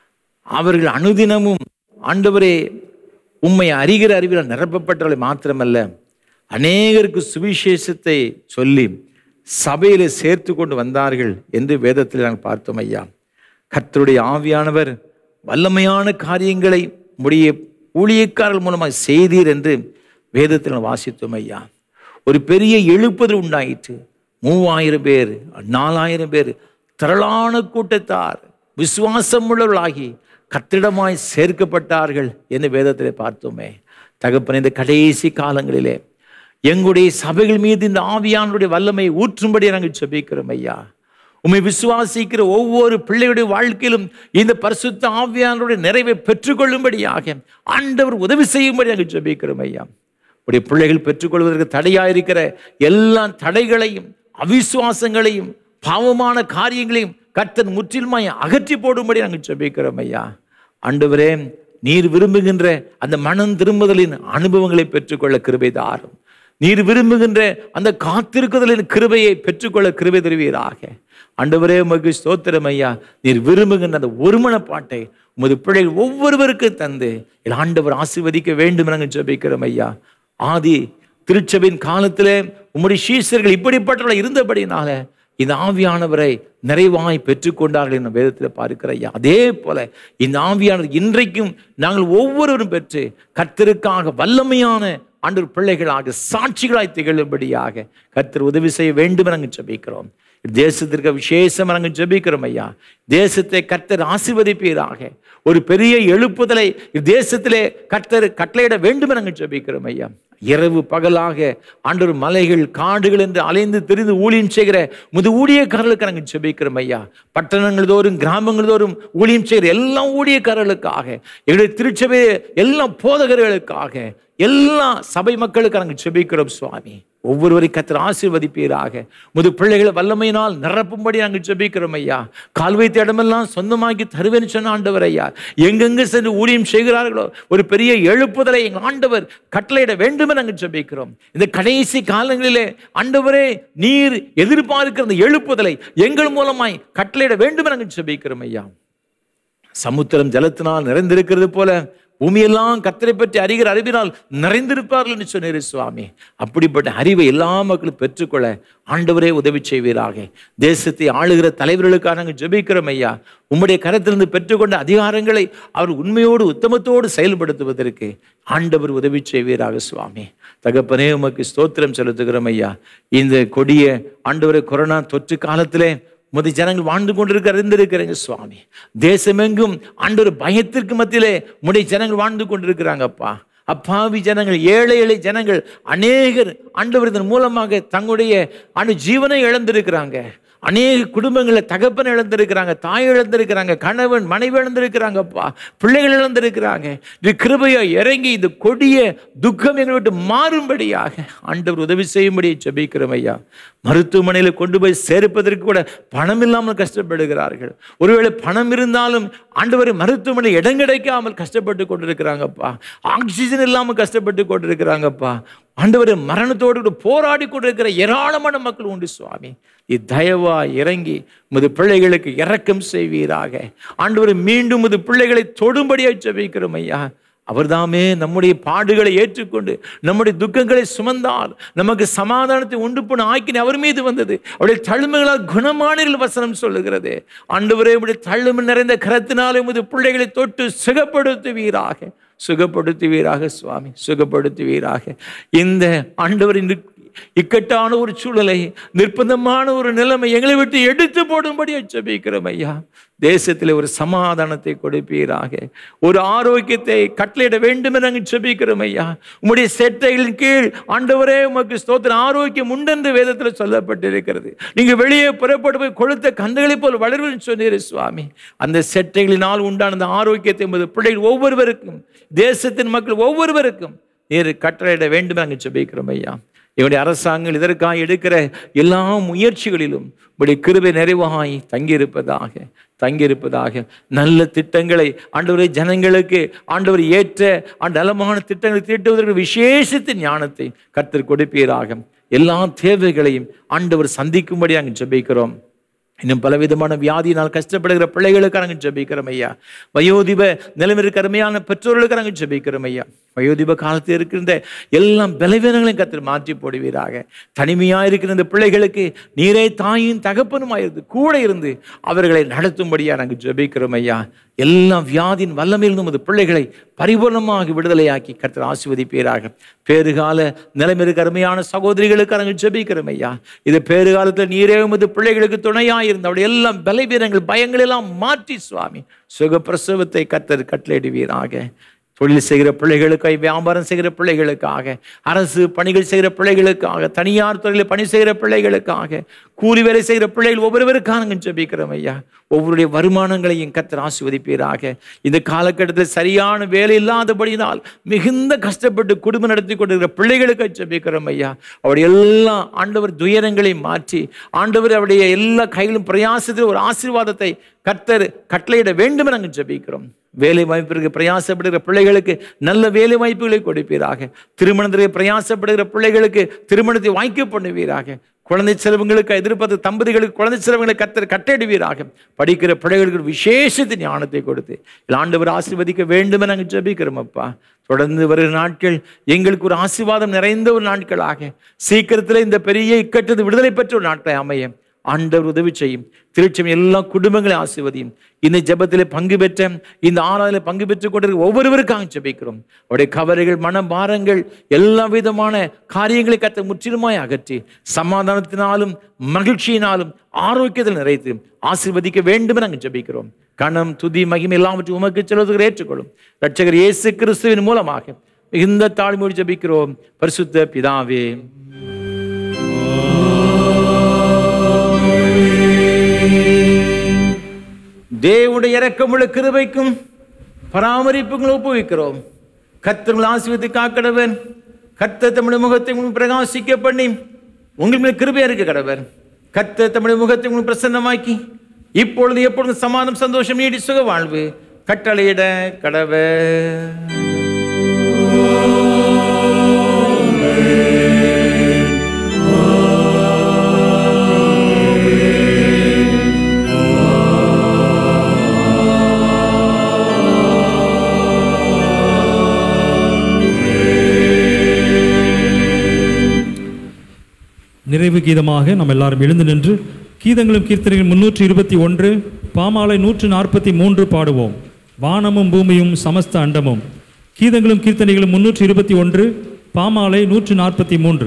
அவர்கள் அனுதினமும் ஆண்டவரே உம்மை அறிகிற அறிவில் நிரப்பப்பட்டவர்களை மாத்திரமல்ல அநேகருக்கு சுவிசேஷத்தை சொல்லி சபையிலே சேர்த்து கொண்டு வந்தார்கள் என்று வேதத்தில் நாங்கள் பார்த்தோம் ஐயா கர்த்தருடைய ஆவியானவர் வல்லமையான காரியங்களை உடைய ஊழியக்காரர்கள் மூலமாக செய்தீர் என்று வேதத்தில் நான் வாசித்தோம் ஐயா ஒரு பெரிய எழுப்புதல் உண்டாயிற்று மூவாயிரம் பேர் நாலாயிரம் பேர் திரளான கூட்டத்தார் விசுவாசம் உள்ளவர்களாகி கத்திடமாய் சேர்க்கப்பட்டார்கள் என்று வேதத்திலே பார்த்தோமே தகப்பன் இந்த கடைசி காலங்களிலே எங்களுடைய சபைகள் மீது இந்த ஆவியானுடைய வல்லமை ஊற்றும்படி நாங்கள் செபிக்கிறோம் ஐயா உம்மை விசுவாசிக்கிற ஒவ்வொரு பிள்ளையுடைய வாழ்க்கையிலும் இந்த பரிசுத்த ஆவியானுடைய நிறைவை பெற்றுக்கொள்ளும்படியாக ஆண்டவர் உதவி செய்யும்படி நாங்கள் ஜெபிக்கிறோம் ஐயா உடைய பிள்ளைகள் பெற்றுக்கொள்வதற்கு தடையாயிருக்கிற எல்லா தடைகளையும் அவிசுவாசங்களையும் பாவமான காரியங்களையும் கர்த்தன் முற்றிலுமாய் அகற்றி போடும்படி நாங்கள் ஜெபிக்கிறோம் ஐயா ஆண்டவரே நீர் விரும்புகின்ற அந்த மனம் திரும்புதலின் அனுபவங்களை பெற்றுக்கொள்ள கிருபை தாரும் நீர் விரும்புகின்ற அந்த காத்திருக்குதலின் கிருபையை பெற்றுக்கொள்ள கிருபை தருவீராக ஆண்டவரே உமக்கு ஸ்தோத்திரம் ஐயா நீர் விரும்புகின்ற அந்த ஒருமனப்பாட்டை உமது பிள்ளைகள் ஒவ்வொருவருக்கும் தந்து என் ஆண்டவர் ஆசீர்வதிக்க வேண்டும் நாங்கள் ஜெபிக்கிறோம் ஐயா ஆதி திருச்சபையின் காலத்திலே உம்முடைய சீசர்கள் இப்படிப்பட்டவர்கள் இருந்தபடினால இந்த ஆவியானவரை நிறைவாய் பெற்றுக்கொண்டார்கள் என்ற வேதத்தில் பார்க்கிற ஐயா அதே போல இந்த ஆவியானவர் இன்றைக்கும் நாங்கள் ஒவ்வொருவரும் பெற்று கர்த்தருக்காக வல்லமையான ஆண்டு பிள்ளைகளாக சாட்சிகளாய் திகழும்படியாக கர்த்தர் உதவி செய்ய வேண்டும் நாங்கள் ஜெபிக்கிறோம் தேசத்திற்கு விசேஷம் நாங்கள் ஜெபிக்கிறோம் ஐயா தேசத்தை கர்த்தர் ஆசீர்வதிப்பீராக ஒரு பெரிய எழுப்புதலை தேசத்திலே கர்த்தர் கட்டளையிட வேண்டும் நாங்கள் ஜெபிக்கிறோம் ஐயா இரவு பகலாக ஆண்டவர் மலைகள் காடுகள் என்று அலைந்து தெரிந்து ஊழியம் செய்கிற முது ஊழியக்காரர்களுக்கு நாங்கள் ஜெபிக்கிறோம் ஐயா பட்டணங்கள் தோறும் கிராமங்கள் தோறும் ஊழியம் செய்கிற எல்லா ஊழியக்காரர்களுக்காக எங்களுடைய திருச்சபை எல்லா போதகர்களுக்காக எல்லா சபை மக்களுக்கு நாங்கள் ஜெபிக்கிறோம் சுவாமி ஒவ்வொருவரையும் கத்தர் ஆசீர்வதிப்பீராக முது பிள்ளைகளை வல்லமையினால் நிரப்பும்படி நாங்கள் ஜெபிக்கிறோம் ஐயா கால்வைத்த இடமெல்லாம் சொந்தமாக்கி தருவேன்னு சொன்ன ஆண்டவர் ஐயா எங்கெங்கு சென்று ஊழியம் செய்கிறார்களோ ஒரு பெரிய எழுப்புதலை எங்கள் ஆண்டவர் கட்டளையிட வேண்டும் நாங்கள் ஜெபிக்கிறோம் இந்த கடைசி காலங்களிலே ஆண்டவரே நீர் எதிர்பார்க்கிற அந்த எழுப்புதலை எங்கள் மூலமாய் கட்டளையிட வேண்டும் நாங்கள் ஜெபிக்கிறோம் ஐயா சமுத்திரம் ஜலத்தினால் நிறைந்திருக்கிறது போல பூமியெல்லாம் கத்தரை பற்றி அறிகிற அறிவினால் நிறைந்திருப்பார்கள் என்று சொன்னீர் சுவாமி அப்படிப்பட்ட அறிவை எல்லா மக்களும் பெற்றுக்கொள்ள ஆண்டவரே உதவி செய்வீராக தேசத்தை ஆளுகிற தலைவர்களுக்காக நாங்கள் ஜெபிக்கிறோம் ஐயா உம்முடைய கரத்திலிருந்து பெற்றுக்கொண்ட அதிகாரங்களை அவர் உண்மையோடு உத்தமத்தோடு செயல்படுத்துவதற்கு ஆண்டவர் உதவி செய்வீராக சுவாமி தகப்பனே உமக்கு ஸ்தோத்திரம் செலுத்துகிறோம் ஐயா இந்த கொடிய ஆண்டவரை கொரோனா தொற்று காலத்திலே முதி ஜனங்கள் வாழ்ந்து கொண்டிருக்க அறிந்திருக்கிறேங்க சுவாமி தேசமெங்கும் ஆண்டவர் பயத்திற்கு மத்தியிலே முடி ஜனங்கள் வாழ்ந்து கொண்டிருக்கிறாங்கப்பா அப்பாவி ஜனங்கள் ஏழை ஏழை ஜனங்கள் அநேகர் ஆண்டவர் இதன் மூலமாக தங்களுடைய அணு ஜீவனை இழந்திருக்கிறாங்க அநேக குடும்பங்களில் தகப்பன் இழந்திருக்கிறாங்க தாய் இழந்திருக்கிறாங்க கணவன் மனைவி இழந்திருக்கிறாங்கப்பா பிள்ளைகள் இழந்திருக்கிறாங்க இது கிருபையா இறங்கி இந்த கொடிய துக்கம் எங்களை விட்டு மாறும்படியாக ஆண்டவர் உதவி செய்யும்படி ஜெபிக்கிறோம் ஐயா மருத்துவமனையில் கொண்டு போய் சேர்ப்பதற்கு கூட பணம் இல்லாமல் கஷ்டப்படுகிறார்கள் ஒருவேளை பணம் இருந்தாலும் ஆண்டவர் மருத்துவமனை இடம் கிடைக்காமல் கஷ்டப்பட்டு கொண்டிருக்கிறாங்கப்பா ஆக்சிஜன் இல்லாமல் கஷ்டப்பட்டு கொண்டிருக்கிறாங்கப்பா ஆண்டவர் மரணத்தோடு கூட போராடி கொண்டிருக்கிற ஏராளமான மக்கள் உண்டு சுவாமி இத்தயவா இறங்கி முது பிள்ளைகளுக்கு இரக்கம் செய்வீராக ஆண்டவர் மீண்டும் முது பிள்ளைகளை தொடும்படியாக ஜெபிக்கிறோம் ஐயா அவர்தாமே நம்முடைய பாடுகளை ஏற்றுக்கொண்டு நம்முடைய துக்கங்களை சுமந்தார் நமக்கு சமாதானத்தை உண்டு போன ஆக்கின அவர் மீது வந்தது அவருடைய தழுமைகளால் குணமானீர்கள் வசனம் சொல்லுகிறது ஆண்டவரே உடைய தழுமை நிறைந்த கரத்தினாலே உமது பிள்ளைகளை தொட்டு சுகப்படுத்துவீராக சுகப்படுத்துவீராக சுவாமி சுகப்படுத்துவீராக இந்த ஆண்டவரின் இக்கட்டான ஒரு சூழலை நிர்பந்தமான ஒரு நிலைமை எங்களை விட்டு எடுத்து போடும்படி ஜெபிக்கிறோம் ஐயா தேசத்தில் ஒரு சமாதானத்தை கொடுப்பீராக ஒரு ஆரோக்கியத்தை கட்டளையிட வேண்டும் என நாங்கள் ஜெபிக்கிறோம் ஐயா உம்முடைய செட்டைகளின் கீழ் ஆண்டவரே உமக்கு ஸ்தோத்திர ஆரோக்கியம் உண்டென்று வேதத்தில் சொல்லப்பட்டிருக்கிறது நீங்க வெளியே புறப்பட்டு போய் கொளுத்த கந்துகளைப் போல் வளர்வுன்னு சொன்னீர் சுவாமி அந்த செட்டைகளினால் உண்டான அந்த ஆரோக்கியத்தை உமது பிள்ளைகள் ஒவ்வொருவருக்கும் தேசத்தின் மக்கள் ஒவ்வொருவருக்கும் நீர் கட்டளையிட வேண்டும் நாங்கள் ஜெபிக்கிறோம் ஐயா இவருடைய அரசாங்கம் இதற்காக எடுக்கிற எல்லா முயற்சிகளிலும் இப்படி கிருபை நிறைவாய் தங்கியிருப்பதாக தங்கியிருப்பதாக நல்ல திட்டங்களை ஆண்டவரை ஜனங்களுக்கு ஆண்டவர் ஏற்ற ஆண்டு நலமான திட்டங்களை தீட்டுவதற்கு விசேஷத்தின் ஞானத்தை கர்த்தர் கொடுப்பீராக எல்லா தேவைகளையும் ஆண்டவர் சந்திக்கும்படி நாங்கள் ஜெபிக்கிறோம் இன்னும் பலவிதமான வியாதியினால் கஷ்டப்படுகிற பிள்ளைகளுக்கு நாங்கள் ஜெபிக்கிறோம் ஐயா வயோதிப நிலைமைக்கு அருமையான பெற்றோர்களுக்கு நாங்கள் ஜெபிக்கிறோம் ஐயா வயோதிப காலத்தில் இருக்கின்ற எல்லாம் பலவீனங்களையும் கத்திர மாற்றி போடுவீராக தனிமையாக இருக்கிற இந்த பிள்ளைகளுக்கு நீரே தாயும் தகப்பனுமாக இருந்து கூட இருந்து அவர்களை நடத்தும்படியா நாங்கள் ஜெபிக்கிறோம் ஐயா எல்லா வியாதியின் வல்லமையிலிருந்து உமது பிள்ளைகளை பரிபூர்ணமாக விடுதலையாக்கி கர்த்தர் ஆசிர்வதிப்பீராக பேறுகால நிலைமைக்கு அருமையான சகோதரிகளுக்கு நாங்கள் ஜெபிக்கிறோம் ஐயா இது பேறுகாலத்தில் நீரே உமது பிள்ளைகளுக்கு துணையாக இருந்த அவருடைய எல்லாம் பலவீனங்கள் பயங்கள் எல்லாம் மாற்றி சுவாமி சுகப்பிரசவத்தை கர்த்தர் கட்டளையிடுவீராக தொழில் செய்கிற பிள்ளைகளுக்காக வியாபாரம் செய்கிற பிள்ளைகளுக்காக அரசு பணிகள் செய்கிற பிள்ளைகளுக்காக தனியார் துறையில் பணி செய்கிற பிள்ளைகளுக்காக கூலி வேலை செய்கிற பிள்ளைகள் ஒவ்வொருவருக்காக நாங்கள் ஜெபிக்கிறோம் ஐயா ஒவ்வொருடைய வருமானங்களையும் கத்தர் ஆசிர்வதிப்பீராக இந்த காலகட்டத்தில் சரியான வேலை இல்லாதபடினால் மிகுந்த கஷ்டப்பட்டு குடும்பம் நடத்தி கொண்டிருக்கிற பிள்ளைகளுக்கு ஜெபிக்கிறோம் ஐயா அவருடைய எல்லா ஆண்டவர் துயரங்களை மாற்றி ஆண்டவர் அவருடைய எல்லா கையிலும் பிரயாசத்தில் ஒரு ஆசீர்வாதத்தை கர்த்தர் கட்டளையிட வேண்டும் என நாங்கள் ஜெபிக்கிறோம் வேலை வாய்ப்பிற்கு பிரயாசப்படுகிற பிள்ளைகளுக்கு நல்ல வேலை வாய்ப்புகளை கொடுப்பீராக திருமணத்திற்கு பிரயாசப்படுகிற பிள்ளைகளுக்கு திருமணத்தை வாய்க்க பண்ணுவீராக குழந்தை செல்வங்களுக்கு எதிர்பார்த்த தம்பதிகளுக்கு குழந்தை செல்வங்களை கத்தர் கட்டளிடுவீராக படிக்கிற பிள்ளைகளுக்கு விசேஷத்து ஞானத்தை கொடுத்து ஆண்டவர் ஆசீர்வதிக்க வேண்டும் என நாங்கள் ஜெபிக்கிறோம் அப்பா தொடர்ந்து வருகிற நாட்கள் எங்களுக்கு ஒரு ஆசீர்வாதம் நிறைந்த ஒரு நாட்களாக சீக்கிரத்தில் இந்த பெரிய இக்கட்டது விடுதலை பெற்ற ஒரு நாட்களை அமைய ஆண்டவர் உதவி செய்யும் திருச்சம் எல்லா குடும்பங்களையும் ஆசிர்வதியும் இந்த ஜெபத்திலே பங்கு பெற்ற இந்த ஆராதனை பங்கு பெற்றுக் கொண்டிருக்க ஒவ்வொருவருக்காக ஜெபிக்கிறோம் அவருடைய கவலைகள் மன பாரங்கள் எல்லா விதமான காரியங்களை கத்த முற்றிலுமாய் அகற்றி சமாதானத்தினாலும் மகிழ்ச்சியினாலும் ஆரோக்கியத்தில் நிறைத்து ஆசீர்வதிக்க வேண்டும் நாங்கள் ஜெபிக்கிறோம் கணம் துதி மகிமை எல்லாவற்றையும் உமக்கு செல்வதற்கு ஏற்றுக்கொள்ளும் ரட்சகர் இயேசு கிறிஸ்துவின் மூலமாக மிகுந்த தாழ்மையோடு ஜெபிக்கிறோம் பரிசுத்த பிதாவே தேவனுடைய இறக்கமுள்ள கிருபைக்கும் பராமரிப்புக்கும் ஒப்புவிக்கிறோம் கத்தர்கள் ஆசிரியத்தை காக்கடவன் கத்த தமிழ் முகத்தை உங்களுக்கு பிரகாசிக்க பண்ணி உங்கள் மேல் கிருபையா இருக்க கடவர் கத்த தமிழ் முகத்தை உங்களுக்கு பிரசன்னமாக்கி இப்பொழுது எப்பொழுது சமாதானம் சந்தோஷம் நீடி சுக வாழ்வு கட்டளையிட கடவர் நிறைவு கீதமாக நம்ம எல்லாரும் எழுந்து நின்று கீதங்களும் கீர்த்தனைகளும் முன்னூற்றி இருபத்தி ஒன்று பாமாலை நூற்று நாற்பத்தி மூன்று பாடுவோம் வானமும் பூமியும் சமஸ்த அண்டமும் கீதங்களும் கீர்த்தனைகளும் முன்னூற்றி இருபத்தி ஒன்று பாமாலை நூற்று நாற்பத்தி மூன்று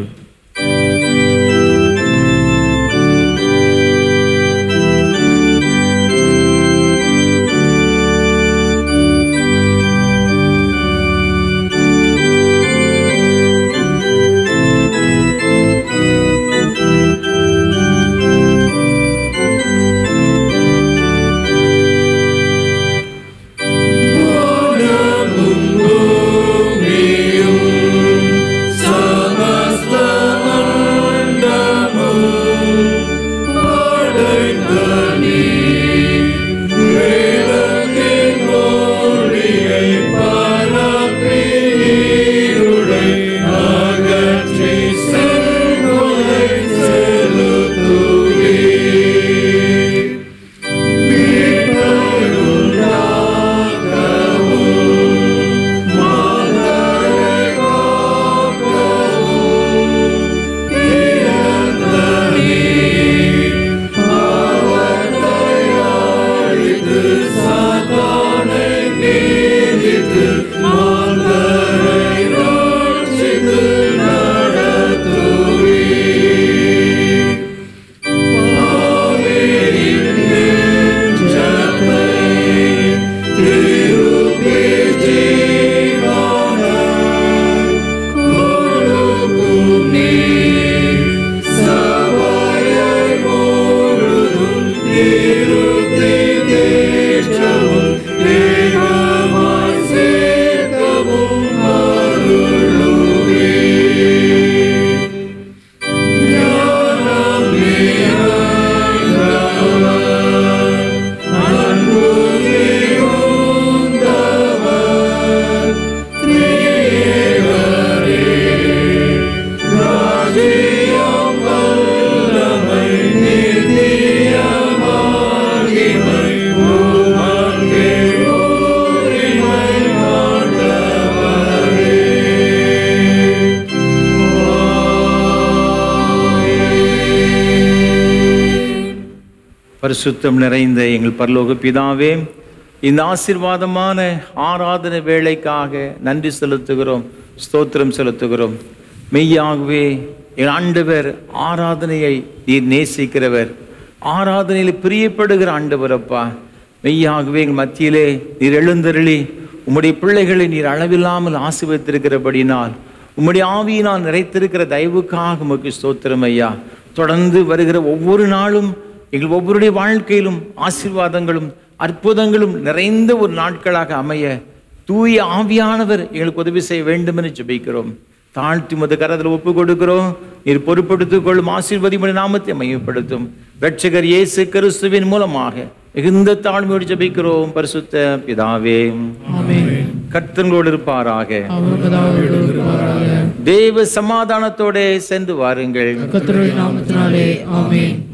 பரிசுத்தம் நிறைந்த எங்கள் பரலோக பிதாவே இந்த ஆசீர்வாதமான ஆராதனை வேலைக்காக நன்றி செலுத்துகிறோம் ஸ்தோத்திரம் செலுத்துகிறோம் மெய்யாகவே என் ஆண்டவர் ஆராதனையை நீர் நேசிக்கிறவர் ஆராதனையில் பிரியப்படுகிற ஆண்டவரப்பா மெய்யாகவே எங்கள் மத்தியிலே நீர் எழுந்தருளி உம்முடைய பிள்ளைகளை நீர் அளவில்லாமல் ஆசீர்வதித்திருக்கிறபடினால் உம்முடைய ஆவியினால் நிறைத்திருக்கிற தயவுக்காக உமக்கு ஸ்தோத்திரம் ஐயா தொடர்ந்து வருகிற ஒவ்வொரு நாளும் எங்கள் ஒவ்வொருடைய வாழ்க்கையிலும் ஆசீர்வாதங்களும் அற்புதங்களும் நிறைந்த ஒரு நாட்களாக அமைய தூய ஆவியானவர் எங்களுக்கு உதவி செய்ய வேண்டும் என்று ஜெபிக்கிறோம் தாழ்த்தி முத கரத்தில் ஒப்பு கொடுக்கிறோம் நீர் பொறுப்படுத்திக் கொள்ளும் ஆசீர்வதிமுறை நாமத்தை மையப்படுத்தும் ரட்சகர் இயேசு கிறிஸ்துவின் மூலமாக மிகுந்த தாழ்மையோடு ஜெபிக்கிறோம் பரிசுத்த பிதாவே கர்த்தங்களோடு இருப்பாராக தேவ சமாதானத்தோட சென்று வாருங்கள் கர்த்தருடைய நாமத்தினாலே ஆமென்